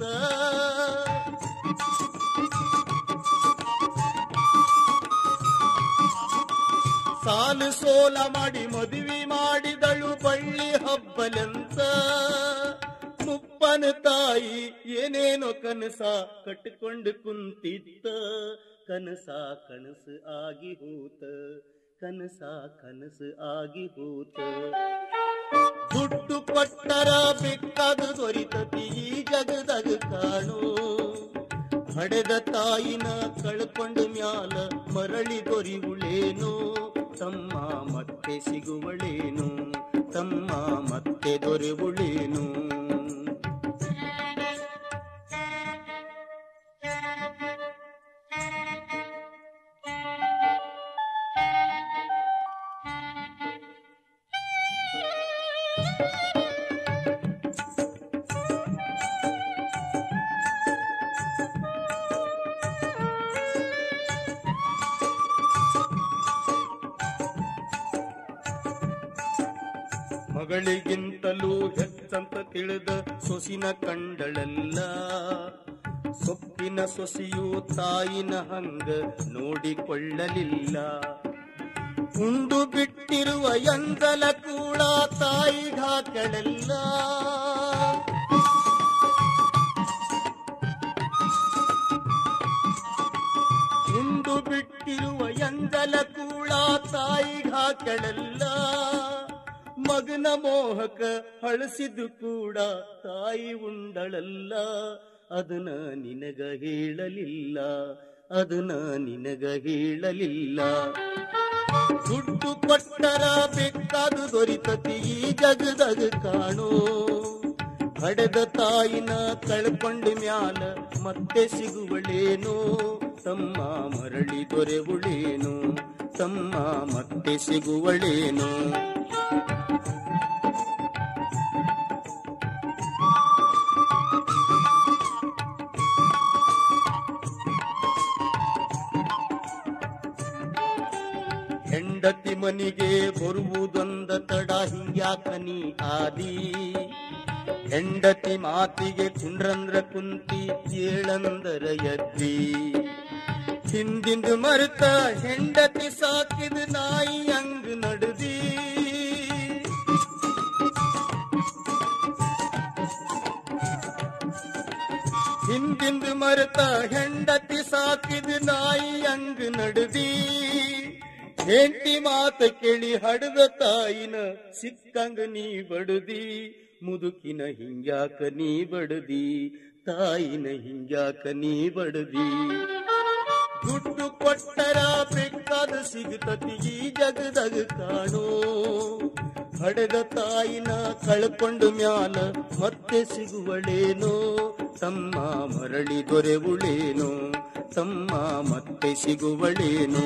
ಸಾಲು ಸೋಲ ಮಾಡಿ ಮದುವೆ ಮಾಡಿದಳು ಬಳ್ಳಿ ಹಬ್ಬಲೆಂತ ಮುಪ್ಪನ ತಾಯಿ ಏನೇನೋ ಕನಸ ಕಟ್ಟಿಕೊಂಡು ಕುಂತಿದ್ದ ಕನಸ ಕನಸು ಆಗಿ ಹೋತ ಕನಸ ಕನಸು ಆಗಿ ಹೋತ ದುಡ್ಡು ಕೊಟ್ಟರ ಬೇಕಾದ ದೊರಿತತಿ ಈ ಜಗದಾಗ ಕಾಣೋ ಹಡೆದ ತಾಯಿನ ಕಳ್ಕೊಂಡು ಮ್ಯಾಲ ಮರಳಿ ದೊರಿವುಳೇನೋ ತಮ್ಮ ಮತ್ತೆ ಸಿಗುವಳೇನು ತಮ್ಮ ಮತ್ತೆ ದೊರೆವುಳೇನು ಮಗಳಿಗಿಂತಲೂ ಹೆಚ್ಚಂತ ತಿಳಿದ ಸೊಸಿನ ಕಂಡಳಲ್ಲ ಸೊಪ್ಪಿನ ಸೊಸೆಯು ತಾಯಿನ ಹಂಗ ನೋಡಿಕೊಳ್ಳಲಿಲ್ಲ ಉಂಡು ಬಿಟ್ಟಿರುವ ಎಂದಲ ಕೂಡ ತಾಯಿಗಾಕಳಲ್ಲ ಉಂಡು ಬಿಟ್ಟಿರುವ ಎಂದಲ ಕೂಡ ತಾಯಿಗಾಕಳಲ್ಲ ಮಗನ ಮೋಹಕ ಹಳಸಿದ್ದು ಕೂಡ ತಾಯಿ ಉಂಡಳಲ್ಲ ಅದನ್ನ ನಿನಗ ಹೇಳಲಿಲ್ಲ ಅದನ್ನ ನಿನಗ ಹೇಳಲಿಲ್ಲ ದುಡ್ಡು ಕೊಟ್ಟರ ಬೇಕಾದು ದೊರಿತತಿ ಈ ಜಗದಾಗ ಕಾಣೋ ಹಡೆದ ತಾಯಿನ ಕಳ್ಕೊಂಡು ಮ್ಯಾಲ ಮತ್ತೆ ಸಿಗುವಳೇನೋ ತಮ್ಮ ಮರಳಿ ದೊರೆವುಳೇನು ತಮ್ಮ ಮತ್ತೆ ಸಿಗುವಳೇನು ಮನಿಗೆ ಬರುವುದೊಂದ ತಡ ಹಿಂಗ್ಯಾಕ ನೀ ಆದಿ ಹೆಂಡತಿ ಮಾತಿಗೆ ಕುಂಡ್ರಂದ್ರ ಕುಂತಿ ಏಳಂದರ ಎದ್ದಿ ಹಿಂದಿಂದು ಮರುತ ಹೆಂಡತಿ ಸಾಕಿದ ನಾಯಿ ಹಂಗ ನಡ್ದಿ ಹಿಂದಿಂದು ಮರುತ ಹೆಂಡತಿ ಸಾಕಿದ ನಾಯಿ ಹಂಗ ನಡ್ದಿ ಹೆಂಡತಿ ಮಾತ ಕೇಳಿ ಹಡದ ತಾಯಿನ ಸಿಕ್ಕಂಗ ನೀ ಬಡದಿ ಮುದುಕಿನ ಹಿಂಗ್ಯಾಕ ನೀ ಬಡದಿ ತಾಯಿನ ಹಿಂಗ್ಯಾಕ ನೀ ಬಡದಿ ದುಡ್ಡು ಕೊಟ್ಟರ ಬೇಕಾದ ಸಿಗುತ್ತತಿ ಈ ಜಗದಾಗ ಕಾಣೋ ಹಡೆದ ತಾಯಿನ ಕಳ್ಕೊಂಡು ಮ್ಯಾಲ ಮತ್ತೆ ಸಿಗುವಳೇನೋ ತಮ್ಮ ಮರಳಿ ದೊರೆವುಳೇನೋ ತಮ್ಮ ಮತ್ತೆ ಸಿಗುವಳೇನೋ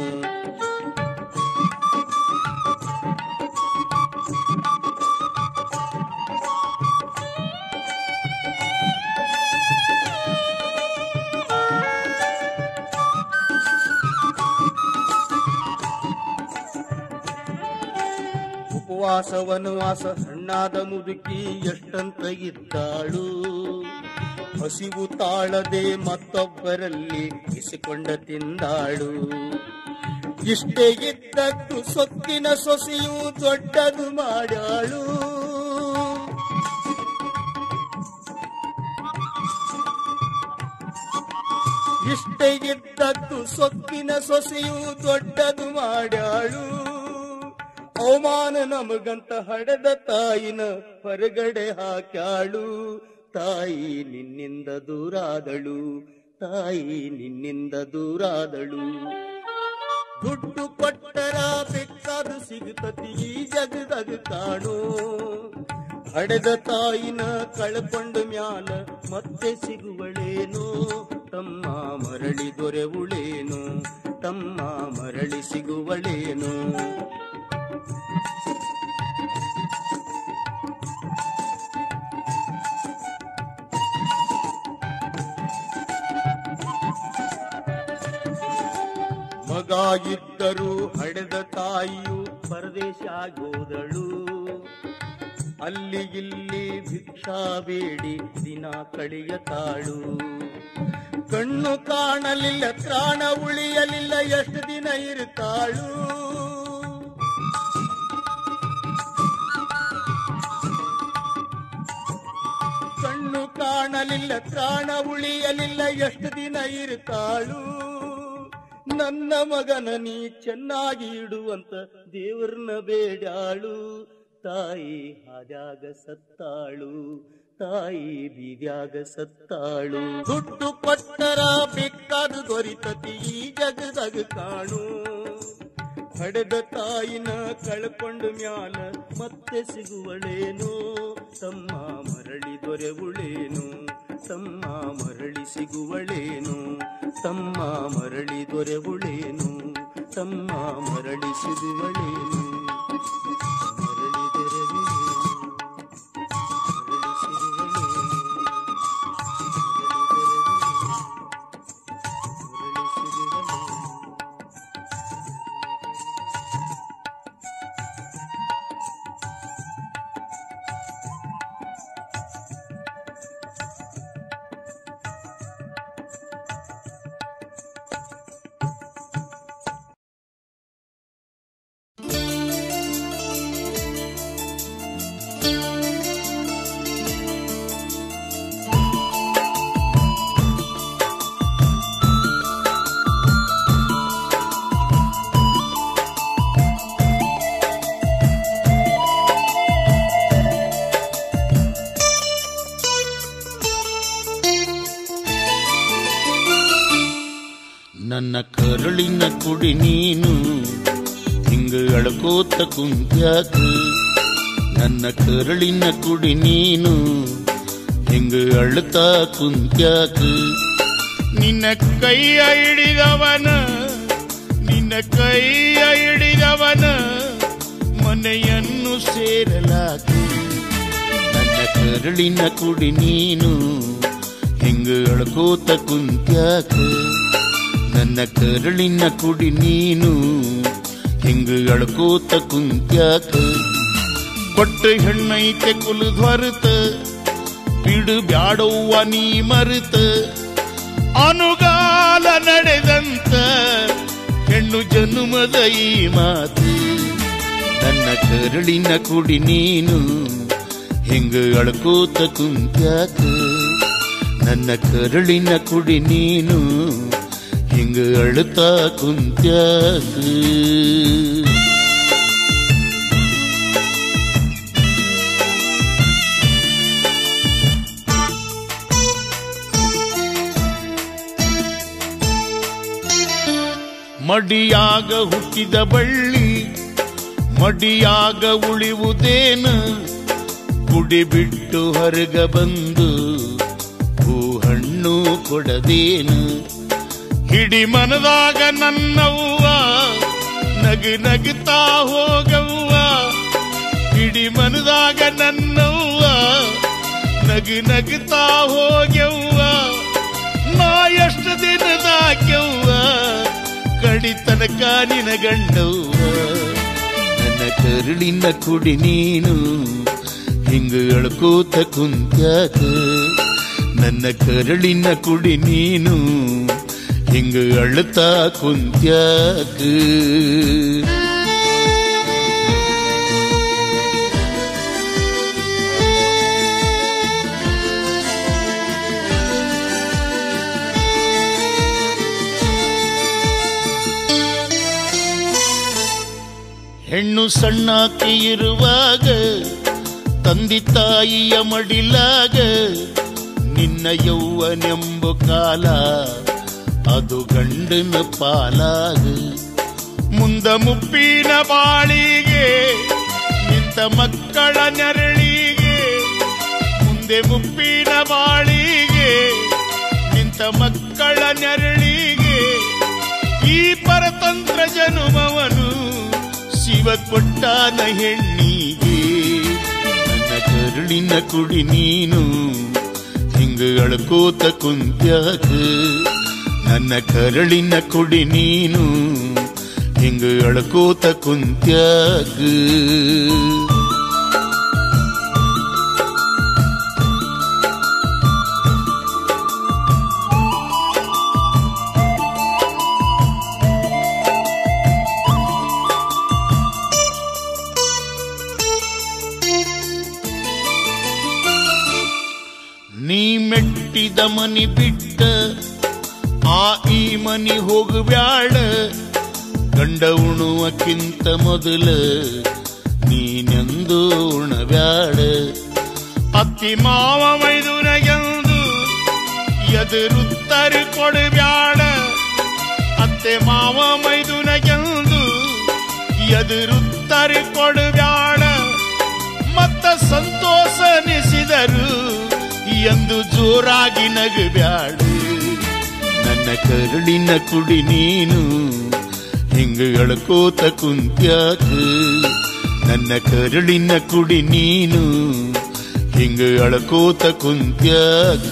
ಉಪವಾಸ ವನವಾಸ ಹಣ್ಣಾದ ಮುದುಕಿ ಎಷ್ಟಂತ ಇದ್ದಾಳು ಹಸಿವು ತಾಳದೆ ಮತ್ತೊಬ್ಬರಲ್ಲಿ ಇಸಿಕೊಂಡ ತಿಂದಾಳು ಇಷ್ಟೇ ಇದ್ದದ್ದು ಸೊಕ್ಕಿನ ಸೊಸೆಯು ದೊಡ್ಡದು ಮಾಡ್ಯಾಳು ಇಷ್ಟೇ ಇದ್ದದ್ದು ಸೊಕ್ಕಿನ ಸೊಸೆಯು ದೊಡ್ಡದು ಮಾಡ್ಯಾಳು ಅವಮಾನ ನಮಗಂತ ಹಡೆದ ತಾಯಿನ ಹೊರಗಡೆ ಹಾಕ್ಯಾಳು ತಾಯಿ ನಿನ್ನಿಂದ ದೂರಾದಳು ತಾಯಿ ನಿನ್ನಿಂದ ದೂರಾದಳು ದುಡ್ಡು ಕೊಟ್ಟರ ಬೇಕಾದ ಸಿಗುತ್ತತಿ ಈ ಜಗದಾಗ ಕಾಣೋ ಹಡೆದ ತಾಯಿನ ಕಳ್ಕೊಂಡು ಮ್ಯಾಲ ಮತ್ತೆ ಸಿಗುವಳೇನೋ ತಮ್ಮ ಮರಳಿ ದೊರೆವುಳೇನೋ ತಮ್ಮ ಮರಳಿ ಸಿಗುವಳೇನೋ ಮಗ ಇದ್ದರೂ ಹಡೆದ ತಾಯಿಯು ಪರದೇಶ ಆಗೋದಳು ಅಲ್ಲಿ ಇಲ್ಲಿ ಭಿಕ್ಷಾ ಬೇಡಿ ದಿನ ಕಳೆಯತಾಳು ಕಣ್ಣು ಕಾಣಲಿಲ್ಲ ತ್ರಾಣ ಉಳಿಯಲಿಲ್ಲ ಎಷ್ಟು ದಿನ ಇರುತ್ತಾಳು ಕಣ್ಣು ಕಾಣಲಿಲ್ಲ ತ್ರಾಣ ಉಳಿಯಲಿಲ್ಲ ಎಷ್ಟು ದಿನ ಇರುತ್ತಾಳು ನನ್ನ ಮಗನ ನೀ ಚೆನ್ನಾಗಿ ಇಡುವಂತ ದೇವ್ರನ್ನ ಬೇಡಾಳು ತಾಯಿ ಹಾದ್ಯಾಗ ಸತ್ತಾಳು ತಾಯಿ ಬೀದ್ಯಾಗ ಸತ್ತಾಳು ದುಡ್ಡು ಕೊಟ್ಟರ ಬೇಕಾದ ದೊರಿತತಿ ಈ ಜಗದಾಗ ಕಾಣು ಹಡೆದ ತಾಯಿನ ಕಳ್ಕೊಂಡು ಮ್ಯಾಲ ಮತ್ತೆ ಸಿಗುವಳೇನೋ ತಮ್ಮ ಮರಳಿ ದೊರೆವುಳೇನೋ ತಮ್ಮ ಮರಳಿ ಸಿಗುವಳೇನೋ ತಮ್ಮ ಮರಳಿ ದೊರೆವುಳೇನೋ ತಮ್ಮ ಮರಳಿ ಸಿಗುವಳೇನೋ ಮರಳಿ ದೊರೆವುಳೇನೋ ಮರಳಿ ಸಿಗುವಳೇನೋ ಮರಳಿ ದೊರೆವುಳೇನೋ ಮರಳಿ ಸಿಗುವಳೇನೋ ನನ್ನ ಕರುಳಿನ ಕುಡಿ ನೀನು ಹಿಂಗ ಅಳ್ಕೋತ ಕುಂತ್ಯಾಕ ನನ್ನ ಕರುಳಿನ ಕುಡಿ ನೀನು ಹಿಂಗ ಅಳ್ತಾ ಕುಂತ್ಯಾಕ ನಿನ್ನ ಕೈಯ ಹಿಡಿದವನ ನಿನ್ನ ಕೈಯ ಹಿಡಿದವನ ಮನೆಯನ್ನು ಸೇರಲಾಗ ನನ್ನ ಕರುಳಿನ ಕುಡಿ ನೀನು ಹಿಂಗ ಅಳ್ಕೋತ ಕುಂತ್ಯಾಕ ನನ್ನ ಕರುಳಿನ ಕುಡಿ ನೀನು ಹಿಂಗ ಅಳ್ಕೋತ ಕುಂತ್ಯಾಕ ಕೊಟ್ಟ ಹೆಣ್ಣೈತೆ ಕುಲದ್ ಹೊರತ ಬಿಡು ಬ್ಯಾಡವ್ವ ನೀ ಮರುತ ಅನುಗಾಲ ನಡೆದಂತ ಹೆಣ್ಣು ಜನುಮದ ಈ ಮಾತು ನನ್ನ ಕರಳಿನ ಕುಡಿ ನೀನು ಹಿಂಗ ಅಳ್ಕೋತ ಕುಂತ್ಯಾಕ ನನ್ನ ಕರಳಿನ ಕುಡಿ ನೀನು ಹಿಂಗ ಅಳುತ್ತಾ ಕುಂತ್ಯಾಕ ಮಡಿಯಾಗ ಹುಟ್ಟಿದ ಬಳ್ಳಿ ಮಡಿಯಾಗ ಉಳಿಯುವುದೇನು ಕುಡಿ ಬಿಟ್ಟು ಹೊರಗ ಬಂದು ಹೂ ಹಣ್ಣು ಕೊಡದೇನು ಹಿಡಿ ಮನದಾಗ ನನ್ನವ್ವ ನಗು ನಗುತ್ತಾ ಹೋಗವ್ವ ಹಿಡಿ ಮನದಾಗ ನನ್ನವ್ವ ನಗು ನಗುತ್ತಾ ಹೋಗ್ಯವ್ವ ನಾ ಎಷ್ಟು ದಿನದಾಕ್ಯವ್ವ ಕಡಿತನಕ ನಿನ ಗಂಡವ್ವ ನನ್ನ ಕರುಳಿನ ಕುಡಿ ನೀನು ಹಿಂಗ ಅಳ್ಕೋತ ಕುಂತ್ಯಾಕ ನನ್ನ ಕರುಳಿನ ಕುಡಿ ನೀನು ಹಿಂಗ ಅಳ್ತಾ ಕುಂತ್ಯಾಕ ಹೆಣ್ಣು ಸಣ್ಣಾಕಿ ಇರುವಾಗ ತಂದಿ ತಾಯಿಯ ಮಡಿಲಾಗ ನಿನ್ನ ಯೌವನೆಂಬ ಕಾಲ ಅದು ಗಂಡನ ಪಾಲಾಗ ಮುಂದ ಮುಪ್ಪಿನ ಬಾಳಿಗೆ ನಿಂತ ಮಕ್ಕಳ ನೆರಳಿಗೆ ಮುಂದೆ ಮುಪ್ಪಿನ ಬಾಳಿಗೆ ನಿಂತ ಮಕ್ಕಳ ನೆರಳಿಗೆ ಈ ಪರತಂತ್ರ ಜನುಮವನು ಶಿವ ಕೊಟ್ಟಾನ ಹೆಣ್ಣಿಗೆ ನನ್ನ ಕರುಳಿನ ಕುಡಿ ನೀನು ಹಿಂಗ ಅಳ್ಕೋತ ಕುಂತ್ಯಾಕ ನನ್ನ ಕರಳಿನ ಕುಡಿ ನೀನು ಹಿಂಗ ಅಳ್ಕೋತ ಕುಂತ್ಯಾಕ ನೀ ಮೆಟ್ಟಿದ ಮನಿ ಬಿಟ್ಟ ಆ ಈ ಮನಿ ಹೋಗಬ್ಯಾಡ ಗಂಡ ಉಣುವಕ್ಕಿಂತ ಮೊದಲ ನೀನೆಂದು ಉಣಬ್ಯಾಡ ಅತ್ತಿ ಮಾವ ಮೈದುನಗೆಂದು ಎದುರುತ್ತರ ಕೊಡಬ್ಯಾಡ ಅತ್ತೆ ಮಾವ ಮೈದುನಗೆಂದು ಎದುರುತ್ತರ ಕೊಡಬ್ಯಾಡ ಮತ್ತ ಸಂತೋಷನಿಸಿದರು ಎಂದು ಜೋರಾಗಿ ನಗಬ್ಯಾಡ ನನ್ನ ಕರುಳಿನ ಕುಡಿ ನೀನು ಹಿಂಗ ಅಳ್ಕೋತ ಕುಂತ್ಯಾಕ ನನ್ನ ಕರುಳಿನ ಕುಡಿ ನೀನು ಹಿಂಗ ಅಳ್ಕೋತ ಕುಂತ್ಯಾಕ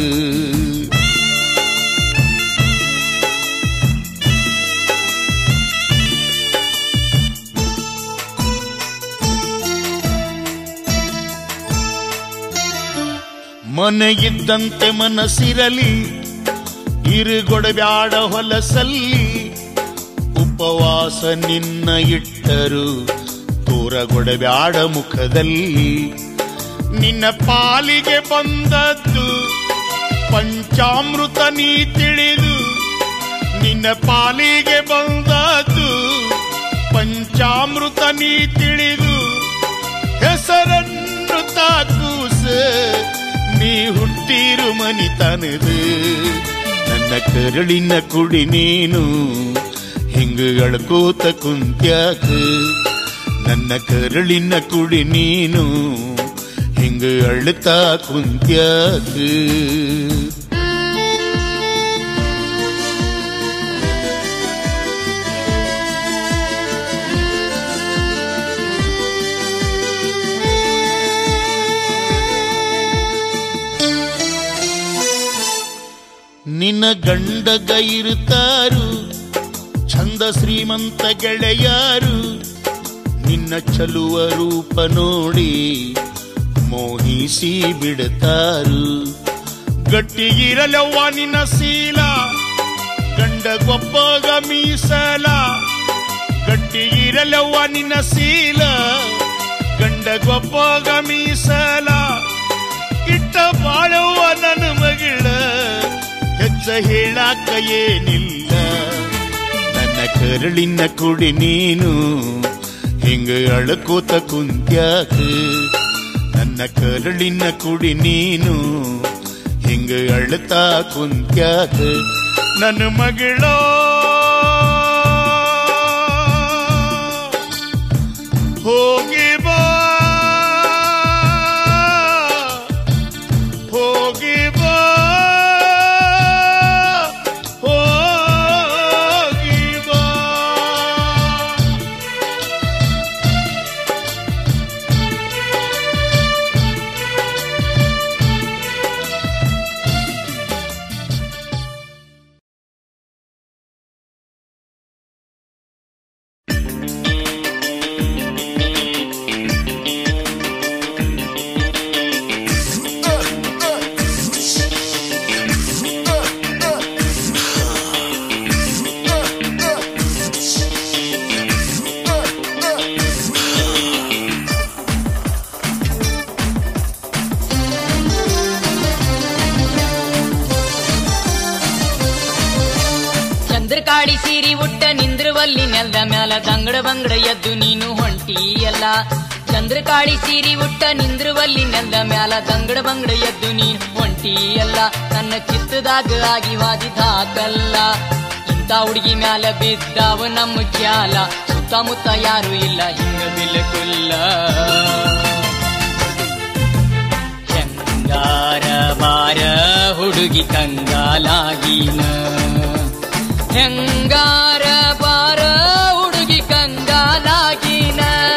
ಮನೆಗಿದ್ದಂತೆ ಮನಸ್ಸಿರಲಿ ಇರುಗೊಡಬ್ಯಾಡ ಹೊಲಸಲ್ಲಿ ಉಪವಾಸ ನಿನ್ನ ಇಟ್ಟರು ತೋರಗೊಡಬ್ಯಾಡ ಮುಖದಲ್ಲಿ ನಿನ್ನ ಪಾಲಿಗೆ ಬಂದದ್ದು ಪಂಚಾಮೃತ ನೀ ತಿಳಿದು ನಿನ್ನ ಪಾಲಿಗೆ ಬಂದದ್ದು ಪಂಚಾಮೃತ ನೀ ತಿಳಿದು ಹೆಸರನ್ನು ತಾಕೂಸ ನೀ ಹುಟ್ಟಿರು ಮನಿತನದು ನನ್ನ ಕರಳಿನ ಕುಡಿ ನೀನು ಹಿಂಗ ಅಳ್ಕೋತ ಕುಂತ್ಯಾಕ ನನ್ನ ಕರಳಿನ ಕುಡಿ ನೀನು ಹಿಂಗ ಅಳ್ತಾ ಕುಂತ್ಯಾಕ ನಿನ್ನ ಗಂಡಗ ಇರುತ್ತಾರು ಚಂದ ಬಂದ ಶ್ರೀಮಂತ ಗೆಳೆಯರು ನಿನ್ನ ಚಲುವ ರೂಪ ನೋಡಿ ಮೋಹಿಸಿ ಬಿಡ್ತಾರು ಗಟ್ಟಿಗಿರಲವ್ವ ನಿನ್ನ ಶೀಲ ಗಂಡ ಗೊಬ್ಬಗ ಮೀಸಲ ಗಟ್ಟಿಗಿರಲವ್ವ ನಿನ್ನ ಶೀಲ ಗಂಡ ಗೊಬ್ಬಗ ಮೀಸಲ ಇಟ್ಟ ಬಾಳವ್ವ ನನ್ನ ಮಗಳ ಹೆಚ್ಚ ಹೇಳಾಕ ಏನಿಲ್ಲ ನನ್ನ ಕರಳಿನ ಕುಡಿ ನೀನು ಹಿಂಗ ಅಳಕೋತ ಕುಂತ್ಯಾಕ ನನ್ನ ಕರಳಿನ ಕುಡಿ ನೀನು ಹಿಂಗ ಅಳ್ತಾ ಕುಂತ್ಯಾಕ ನನ್ನ ಮಗಳೋ ಹೋಗಿ ಬಾ ಹೋಗಿ ಬಾ ಹೋಗಿ ಬಾ ಚಂದ್ರಕಾಳಿ ಸೀರಿ ಉಟ್ಟ ನಿಂದ್ರವಲ್ಲಿ ನೆಲ್ದ ಮ್ಯಾಲ ದಂಗಡ ಬಂಗಡ ಎದ್ದು ನೀನು ಹೊಂಟಿಯಲ್ಲ ಚಂದ್ರಕಾಳಿ ಸೀರಿ ಉಟ್ಟ ನಿಂದ್ರವಲ್ಲಿ ನೆಲ್ದ ಮ್ಯಾಲ ದಂಗಡ ಬಂಗಡ ಎದ್ದು ನೀನು ಹೊಂಟಿಯಲ್ಲ ನನ್ನ ಚಿತ್ತದಾಗ ಆಗಿ ವಾದಿದಾಕಲ್ಲ ಇಂಥ ಹುಡುಗಿ ಮ್ಯಾಲ ಬಿದ್ದಾವ ನಮ್ಮ ಖ್ಯಾಲ ಸುತ್ತಮುತ್ತ ಯಾರು ಇಲ್ಲ ಹಿಂಗ ಬಿಲ್ಕುಲ್ಲ ಹೆಂಗಾರ ಬಾರ ಹುಡುಗಿ ಕಂಗಾಲಾಗಿನ ಹೆಂಗಾರ ಬಾರ ಹುಡುಗಿ ಕಂಗಾಲಾಗಿನ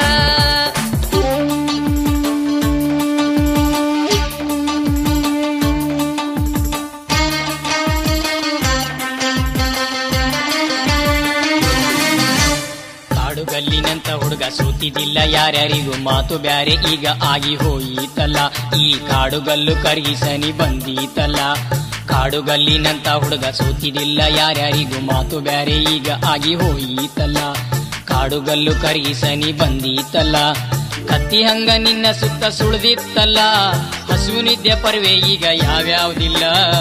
ಕಾಡುಗಲ್ಲಿನಂತ ಹುಡುಗ ಸೂತಿದಿಲ್ಲ ಯಾರ್ಯಾರಿಗೂ ಮಾತು ಬ್ಯಾರೆ ಈಗ ಆಗಿ ಹೋಯಿತಲ್ಲ ಈ ಕಾಡುಗಲ್ಲು ಕರಗಿಸನಿ ಬಂದೀತಲ್ಲ ಕಾಡುಗಲ್ಲಿನಂತ ಹುಡುಗ ಸೂತಿದಿಲ್ಲ ಯಾರ್ಯಾರಿಗೂ ಮಾತು ಬ್ಯಾರೆ ಈಗ ಆಗಿ ಹೋಯಿತಲ್ಲ ಕಾಡುಗಲ್ಲು ಕರಗಿಸನಿ ಬಂದೀತಲ್ಲ ಕತ್ತಿ ಹಂಗ ನಿನ್ನ ಸುತ್ತ ಸುಳ್ದಿತ್ತಲ್ಲ ಹಸು ನಿದ್ದೆ ಪರ್ವೆ ಈಗ ಯಾವ್ಯಾವ್ದಿಲ್ಲ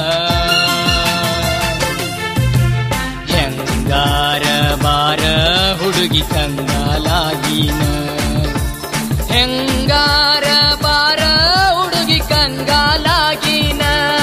ಹೆಂಗಾರ ಬಾರ ಹುಡುಗಿ ಕಂಗಾಲಾಗಿನ ಹೆಂಗಾರ ಬಾರ ಹುಡುಗಿ ಕಂಗಾಲಾಗಿನ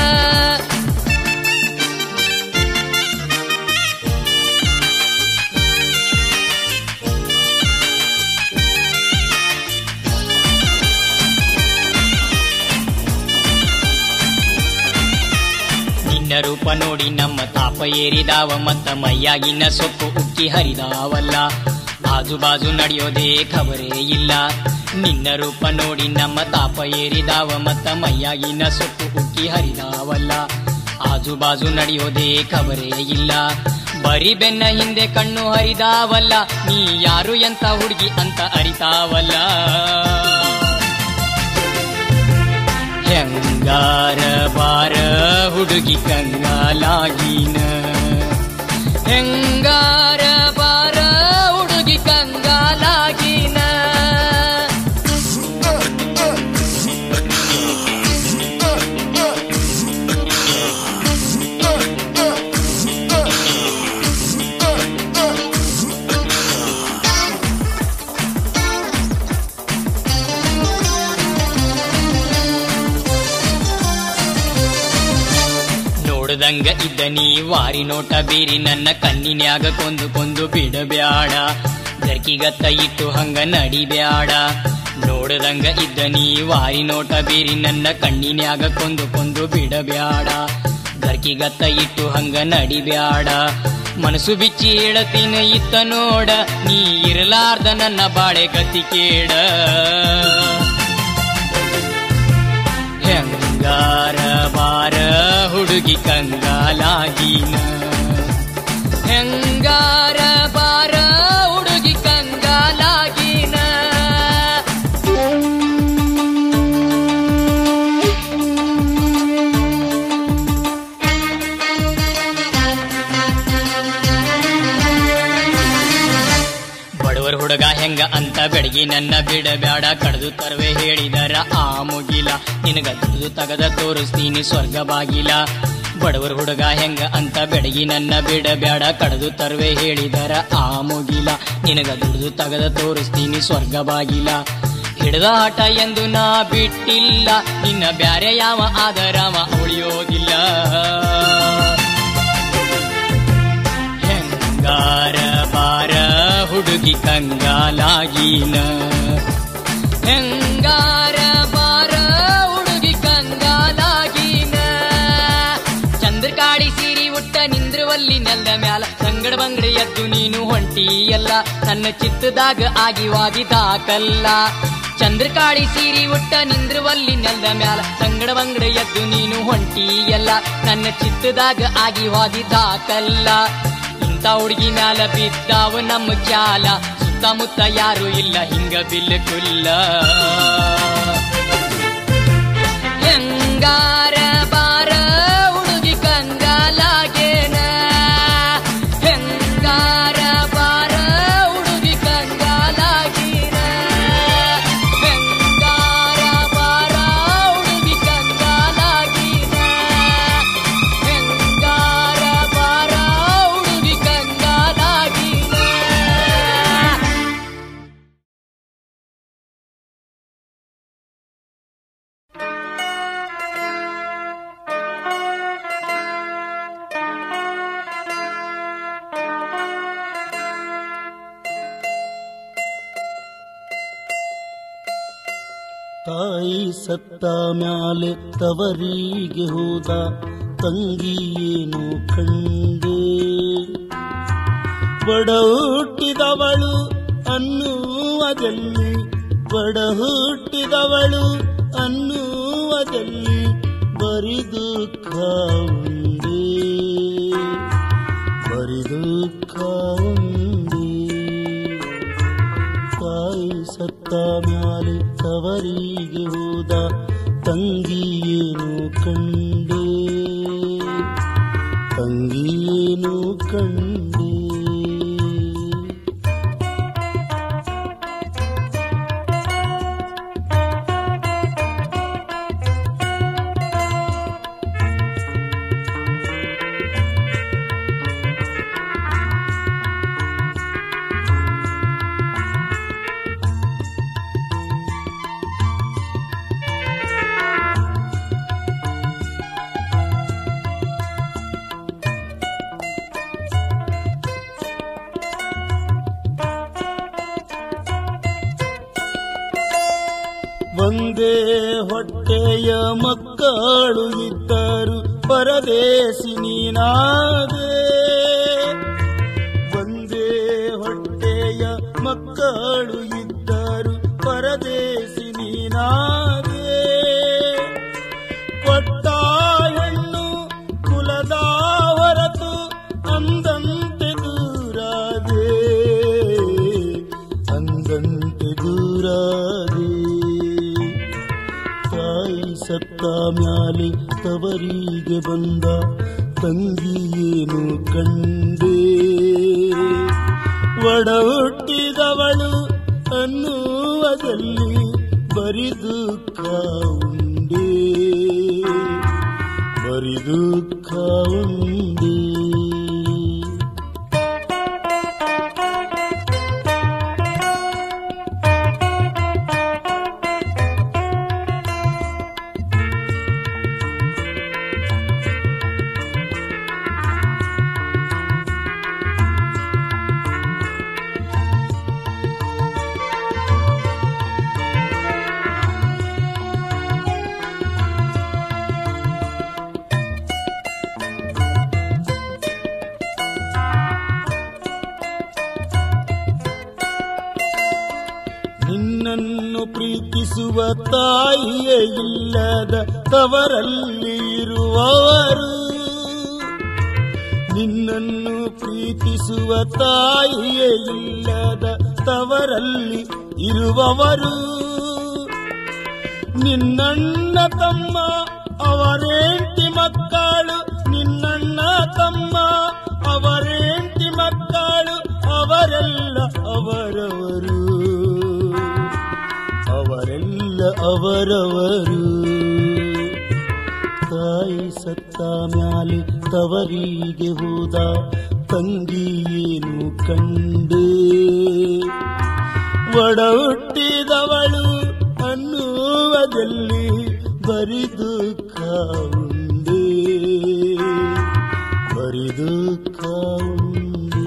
ನಿನ್ನ ರೂಪ ನೋಡಿ ನಮ್ಮ ತಾಪ ಏರಿದಾವ ಮತ್ತ ಮೈಯಾಗಿನ ಸೊಪ್ಪು ಉಕ್ಕಿ ಹರಿದಾವಲ್ಲ ಬಾಜು ಬಾಜು ನಡೆಯೋದೇ ಖಬರೇ ಇಲ್ಲ ನಿನ್ನ ರೂಪ ನೋಡಿ ನಮ್ಮ ತಾಪ ಏರಿದಾವ ಮತ್ತ ಮೈಯಾಗಿನ ಸೊಪ್ಪು ಉಕ್ಕಿ ಹರಿದಾವಲ್ಲ ಆಜು ಬಾಜು ನಡೆಯೋದೇ ಖಬರೇ ಇಲ್ಲ ಬರಿ ಬೆನ್ನ ಹಿಂದೆ ಕಣ್ಣು ಹರಿದಾವಲ್ಲ ನೀ ಯಾರು ಎಂತ ಹುಡುಗಿ ಅಂತ ಅರಿತಾವಲ್ಲ ಹೆಂಗಾರ ಬಾರ ಹುಡುಗಿ ಕಂಗಾಲಾಗಿನ ಹೆಂಗಾರ ಬಾರ ಹುಡುಗಿ ಕಂಗಾಲಾಗಿನ ನೋಡ್ದಂಗ ಇದ್ದ ನೀ ವಾರಿ ನೋಟ ಬೀರಿ ನನ್ನ ಕಣ್ಣಿನ್ಯಾಗ ಕೊಂದು ಕೊಂದು ಬಿಡಬ್ಯಾಡ ಜರ್ಕಿಗತ್ತ ಇಟ್ಟು ಹಂಗ ನಡಿಬ್ಯಾಡ ನೋಡ್ದಂಗ ಇದ್ದ ನೀ ವಾರಿ ನೋಟ ಬೀರಿ ನನ್ನ ಕಣ್ಣಿನ್ಯಾಗ ಕೊಂದು ಕೊಂದು ಬಿಡಬ್ಯಾಡ ಗರ್ಕಿಗತ್ತ ಇಟ್ಟು ಹಂಗ ನಡಿಬ್ಯಾಡ ಮನಸ್ಸು ಬಿಚ್ಚಿ ಹೇಳತೀನ ಇತ್ತ ನೋಡ ನೀ ಇರಲಾರ್ದ ನನ್ನ ಬಾಳೆ ಗತಿ ಕೇಡ ಹೆಂಗಾರ ಬಾರ ಹುಡುಗಿ ಕಂಗಾಲಾಗಿನ ಹೆಂಗಾರ ಬಾರ ಬೆಳಗಿ ನನ್ನ ಬಿಡಬ್ಯಾಡ ಕಡ್ದು ತರುವೆ ಹೇಳಿದರ ಆ ಮುಗಿಲ ನಿನಗ ದುಡ್ದು ತಗದ ತೋರಿಸ್ತೀನಿ ಸ್ವರ್ಗ ಬಾಗಿಲ ಬಡವರ ಹುಡುಗ ಹೆಂಗ ಅಂತ ಬೆಳಗಿ ನನ್ನ ಬಿಡಬ್ಯಾಡ ಕಡ್ದು ತರುವೆ ಹೇಳಿದರ ಆ ಮುಗಿಲ ನಿನಗ ದುಡ್ದು ತಗದ ತೋರಿಸ್ತೀನಿ ಸ್ವರ್ಗ ಬಾಗಿಲ ಹಿಡ್ದ ಆಟ ಎಂದು ನಾ ಬಿಟ್ಟಿಲ್ಲ ನಿನ್ನ ಬ್ಯಾರೆ ಯಾವ ಆದರಾವ ಉಳಿಯೋದಿಲ್ಲ ಹೆಂಗಾರ ಬಾರ ಹುಡುಗಿ ಕಂಗಾಲಾಗಿನ ಹೆಂಗಾರ ಬಾರ ಹುಡುಗಿ ಕಂಗಾಲಾಗಿನ ಚಂದ್ರಕಾಡಿ ಸೀರಿ ಉಟ್ಟ ನಿಂದ್ರವಲ್ಲಿ ನೆಲ್ದ ಮ್ಯಾಲ ಸಂಗಡ ಬಂಗಡ ಎದ್ದು ನೀನು ಹೊಂಟಿಯಲ್ಲ ನನ್ನ ಚಿತ್ತದಾಗ ಆಗಿ ವಾದಿದಾಕಲ್ಲ ಚಂದ್ರಕಾಡಿ ಸೀರಿ ಉಟ್ಟ ನಿಂದ್ರವಲ್ಲಿ ನೆಲ್ದ ಮ್ಯಾಲ ಸಂಗಡ ಬಂಗಡ ಎದ್ದು ನೀನು ಹೊಂಟಿಯಲ್ಲ ನನ್ನ ಚಿತ್ತದಾಗ ಆಗಿ ವಾದಿದಾಕಲ್ಲ ಇಂಥ ಹುಡುಗಿ ಮ್ಯಾಲ ಬಿದ್ದಾವ ನಮ್ಮ ಚಾಲ ಸುತ್ತಮುತ್ತ ಯಾರು ಇಲ್ಲ ಹಿಂಗ ಬಿಲ್ಕುಲ್ಲ ಹೆಂಗಾರ ಬಾರ ಹುಡುಗಿ ಕಂಗಾಲಾಗೇನ ಹೆಂಗಾರ ಬಾರ ಹುಡುಗಿ ಕಂಗಾಲಾಗಿನ ಹೆಂಗಾರ ಬಾರ ಹುಡುಗಿ ಕಂಗಾಲಾಗಿನ ಹೆಂಗಾರ ಬಾರ ಹುಡುಗಿ ಕಂಗಾಲಾಗಿನ ತಾಯಿ ಸತ್ತ ಮ್ಯಾಲೆ ತವರಿಗೆ ಹೋದ ತಂಗಿಯೇನು ಕಂಡೆ ಬಡ ಹುಟ್ಟಿದವಳು ಅನ್ನುವುದಲ್ಲಿ ಬಡ ಹುಟ್ಟಿದವಳು ಅನ್ನುವುದಲ್ಲಿ ಬರಿ ದುಃಖ ಉಂಡೆ ಬರಿ ದುಃಖ ಉಂಡೆ ತಾಯಿ ಸತ್ತ ಮ್ಯಾಲೆ ತವರಿಗೆ ಹೋದ ತಂಗಿಯೇನು ಕಂಡೆ ತಂಗಿಯೇನು ಕಂಡೆ ಒಂದೇ ಹೊಟ್ಟೆಯ ಮಕ್ಕಳು ಇದ್ದರು ಪರದೇಶಿ ನೀನಾದೆ ಒಂದೇ ಹೊಟ್ಟೆಯ ಮಕ್ಕಳು ಇದ್ದರು ಪರದೇಶಿ ನೀನಾದೆ ಕೊಟ್ಟ ಹೆಣ್ಣು ಕುಲದ ಹೊರತು ಅಂದಂತೆ ದೂರಾದೆ ಅಂದಂತೆ ದೂರಾದೆ ತಾಯಿ ಸತ್ತ ಮ್ಯಾಲೆ ತವರಿಗೆ ಬಂದ ತಂಗಿಯೇನು ಕಂಡೆ ಒಡ ಹುಟ್ಟಿದವಳು ಅನ್ನುವುದಲ್ಲಿ ಬರಿ ದುಃಖ ಉಂಡೆ ಬರಿ ದುಃಖ ಉಂಡೆ ನಿನ್ನನ್ನು ಪ್ರೀತಿಸುವ ತಾಯಿಯೇ ಇಲ್ಲದ ತವರಲ್ಲಿ ಇರುವವರು ನಿನ್ನನ್ನು ಪ್ರೀತಿಸುವ ತಾಯಿಯೇ ಇಲ್ಲದ ತವರಲ್ಲಿ ಇರುವವರು ನಿನ್ನಣ್ಣ ತಮ್ಮ ಅವರೇಂಟಿ ಮಕ್ಕಳು ನಿನ್ನಣ್ಣ ತಮ್ಮ ಅವರೇಂಟಿ ಮಕ್ಕಳು ಅವರೆಲ್ಲ ಅವರವರು ಬಂದ ಅವರವರು ತಾಯಿ ಸತ್ತ ಮ್ಯಾಲೆ ತವರಿಗೆ ಹೋದ ತಂಗಿಯೇನು ಕಂಡೆ ಒಡ ಹುಟ್ಟಿದವಳು ಅನ್ನುವುದಲ್ಲಿ ಬರಿದು ಕಾವುಂಡೆ ಬರಿದು ಕಾವುಂಡೆ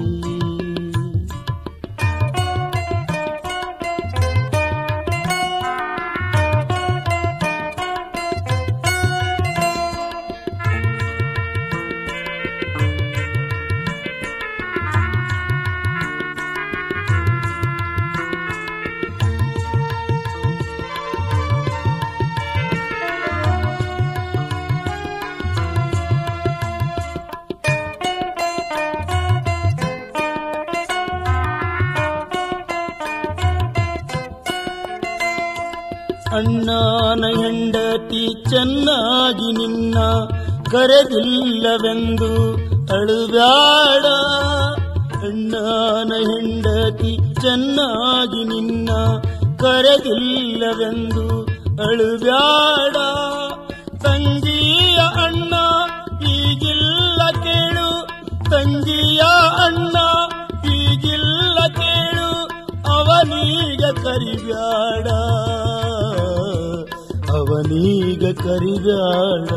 ಅಣ್ಣನ ಹೆಂಡತಿ ಚೆನ್ನಾಗಿ ನಿನ್ನ ಕರೆದಿಲ್ಲವೆಂದು ಅಳುಬ್ಯಾಡ ಅಣ್ಣನ ಹೆಂಡತಿ ಚೆನ್ನಾಗಿ ನಿನ್ನ ಕರೆದಿಲ್ಲವೆಂದು ಅಳುಬ್ಯಾಡ ತಂಗಿಯ ಅಣ್ಣ ಈಗಿಲ್ಲ ಕೇಳು ತಂಗಿಯ ಅಣ್ಣ ಈಗಿಲ್ಲ ಕೇಳು ಅವನೀಗ ಕರಿಬ್ಯಾಡ ಅವನೀಗ ಕರಿಬ್ಯಾಡ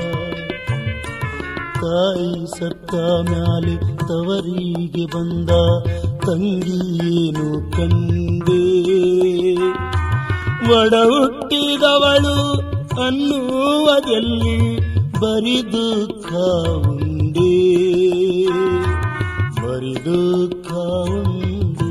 ತಾಯಿ ಸತ್ತ ಮ್ಯಾಲೆ ತವರಿಗೆ ಬಂದ ತಂಗಿಯೇನು ಕಂಡೆ ಒಡ ಹುಟ್ಟಿದವಳು ಅನ್ನುವುದಲ್ಲಿ ಬರಿದು ಕಾವುಂಡೆ ಬರಿದು ಕಾವುಂಡೆ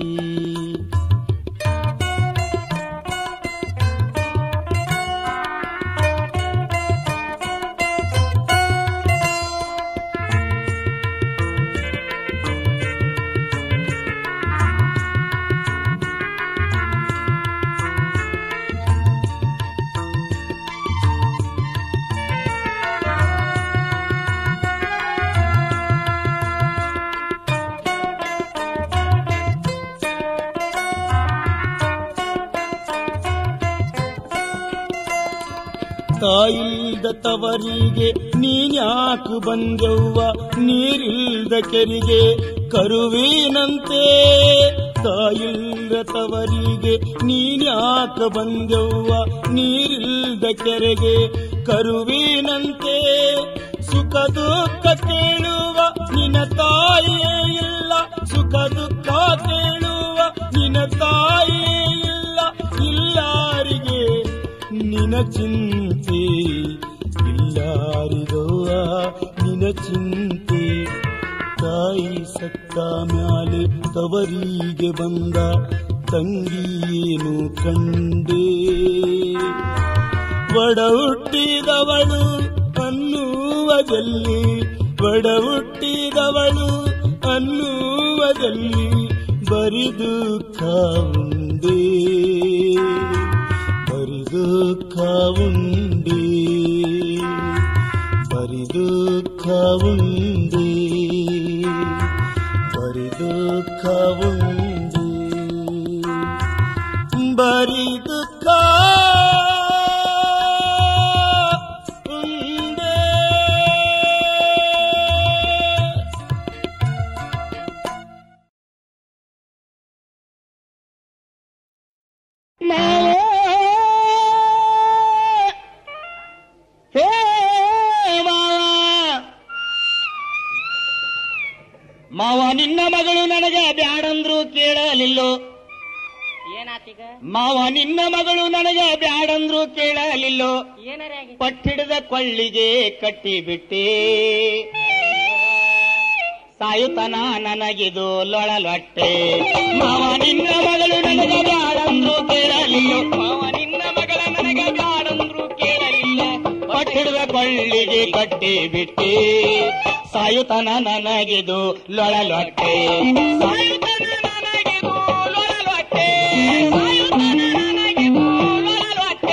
ತಾಯಿಲ್ದ ತವರಿಗೆ ನೀನ್ಯಾಕು ಬಂದೆವ್ವ ನೀರಿಲ್ದ ಕೆರಿಗೆ ಕರುವಿನಂತೆ ತಾಯಿಲ್ದ ತವರಿಗೆ ನೀನ್ಯಾಕ ಬಂದೆವ್ವ ನೀರಿಲ್ದ ಕೆರೆಗೆ ಕರುವಿನಂತೆ ಸುಖ ದುಃಖ ಕೇಳುವ ನಿನ ತಾಯಿಯೇ ಇಲ್ಲ ಸುಖ ದುಃಖ ಕೇಳುವ ನಿನ ತಾಯಿಯೇ ಇಲ್ಲ ಇಲ್ಲಾರಿಗೆ ನಿನ ಚಿಂತೆ ಇಲ್ಲಾರಿದವ್ವ ನಿನ ಚಿಂತೆ ತಾಯಿ ಸತ್ತ ಮ್ಯಾಲೆ ತವರಿಗೆ ಬಂದ ತಂಗಿಯೇನು ಕಂಡೆ ಒಡ ಹುಟ್ಟಿದವಳು ಅನ್ನುವುದಲ್ಲಿ ಒಡ ಹುಟ್ಟಿದವಳು ಅನ್ನುವುದಲ್ಲಿ ಬರಿದು ಕಾವುಂಡೆ ಬರಿದು ಕಾವುಂಡೆ ಬರಿದು ಕಾವುಂಡೆ ಬರಿದು ಕಾವುಂಡೆ ಬರಿದು ಕಾವುಂಡೆ ಹೇ ಮಾವ ಮಾವ ನಿನ್ನ ಮಗಳು ನನಗೆ ಬ್ಯಾಡಂದ್ರು ಕೇಳಲಿಲ್ಲೋ ಏನಾತೀಗ ಮಾವ ನಿನ್ನ ಮಗಳು ನನಗೆ ಬ್ಯಾಡಂದ್ರು ಕೇಳಲಿಲ್ಲೋ ಏನಾರ ಆಗಿ ಪಟ್ಟಿಡದ ಕೊಳ್ಳಿಗೆ ಕಟ್ಟಿ ಬಿಟ್ಟೆ ಸಾಯುತನ ನನಗಿದು ಲೊಳಲೊಟ್ಟೆ ಮಾವ ನಿನ್ನ ಮಗಳು ನನಗೆ ಬ್ಯಾಡಂದ್ರು ಕೇಳಲಿಲ್ಲ ಮಾವ ನಿನ್ನ ಮಗಳ ನನಗೆ ಬ್ಯಾಡಂದ್ರು ಕೇಳಲಿಲ್ಲ ಪಟ್ಟಿಡದ ಕೊಳ್ಳಿಗೆ ಕಟ್ಟಿ ಬಿಟ್ಟೆ ಸಾಯುತನ ನನಗಿದು ಲೊಳಲೊಟ್ಟೆ ಸಾಯುತನ ನನಗಿದು ಲೊಳಲೊಟ್ಟೆ ಸಾಯುತನ ನನಗಿದು ಲೊಳಲೊಟ್ಟೆ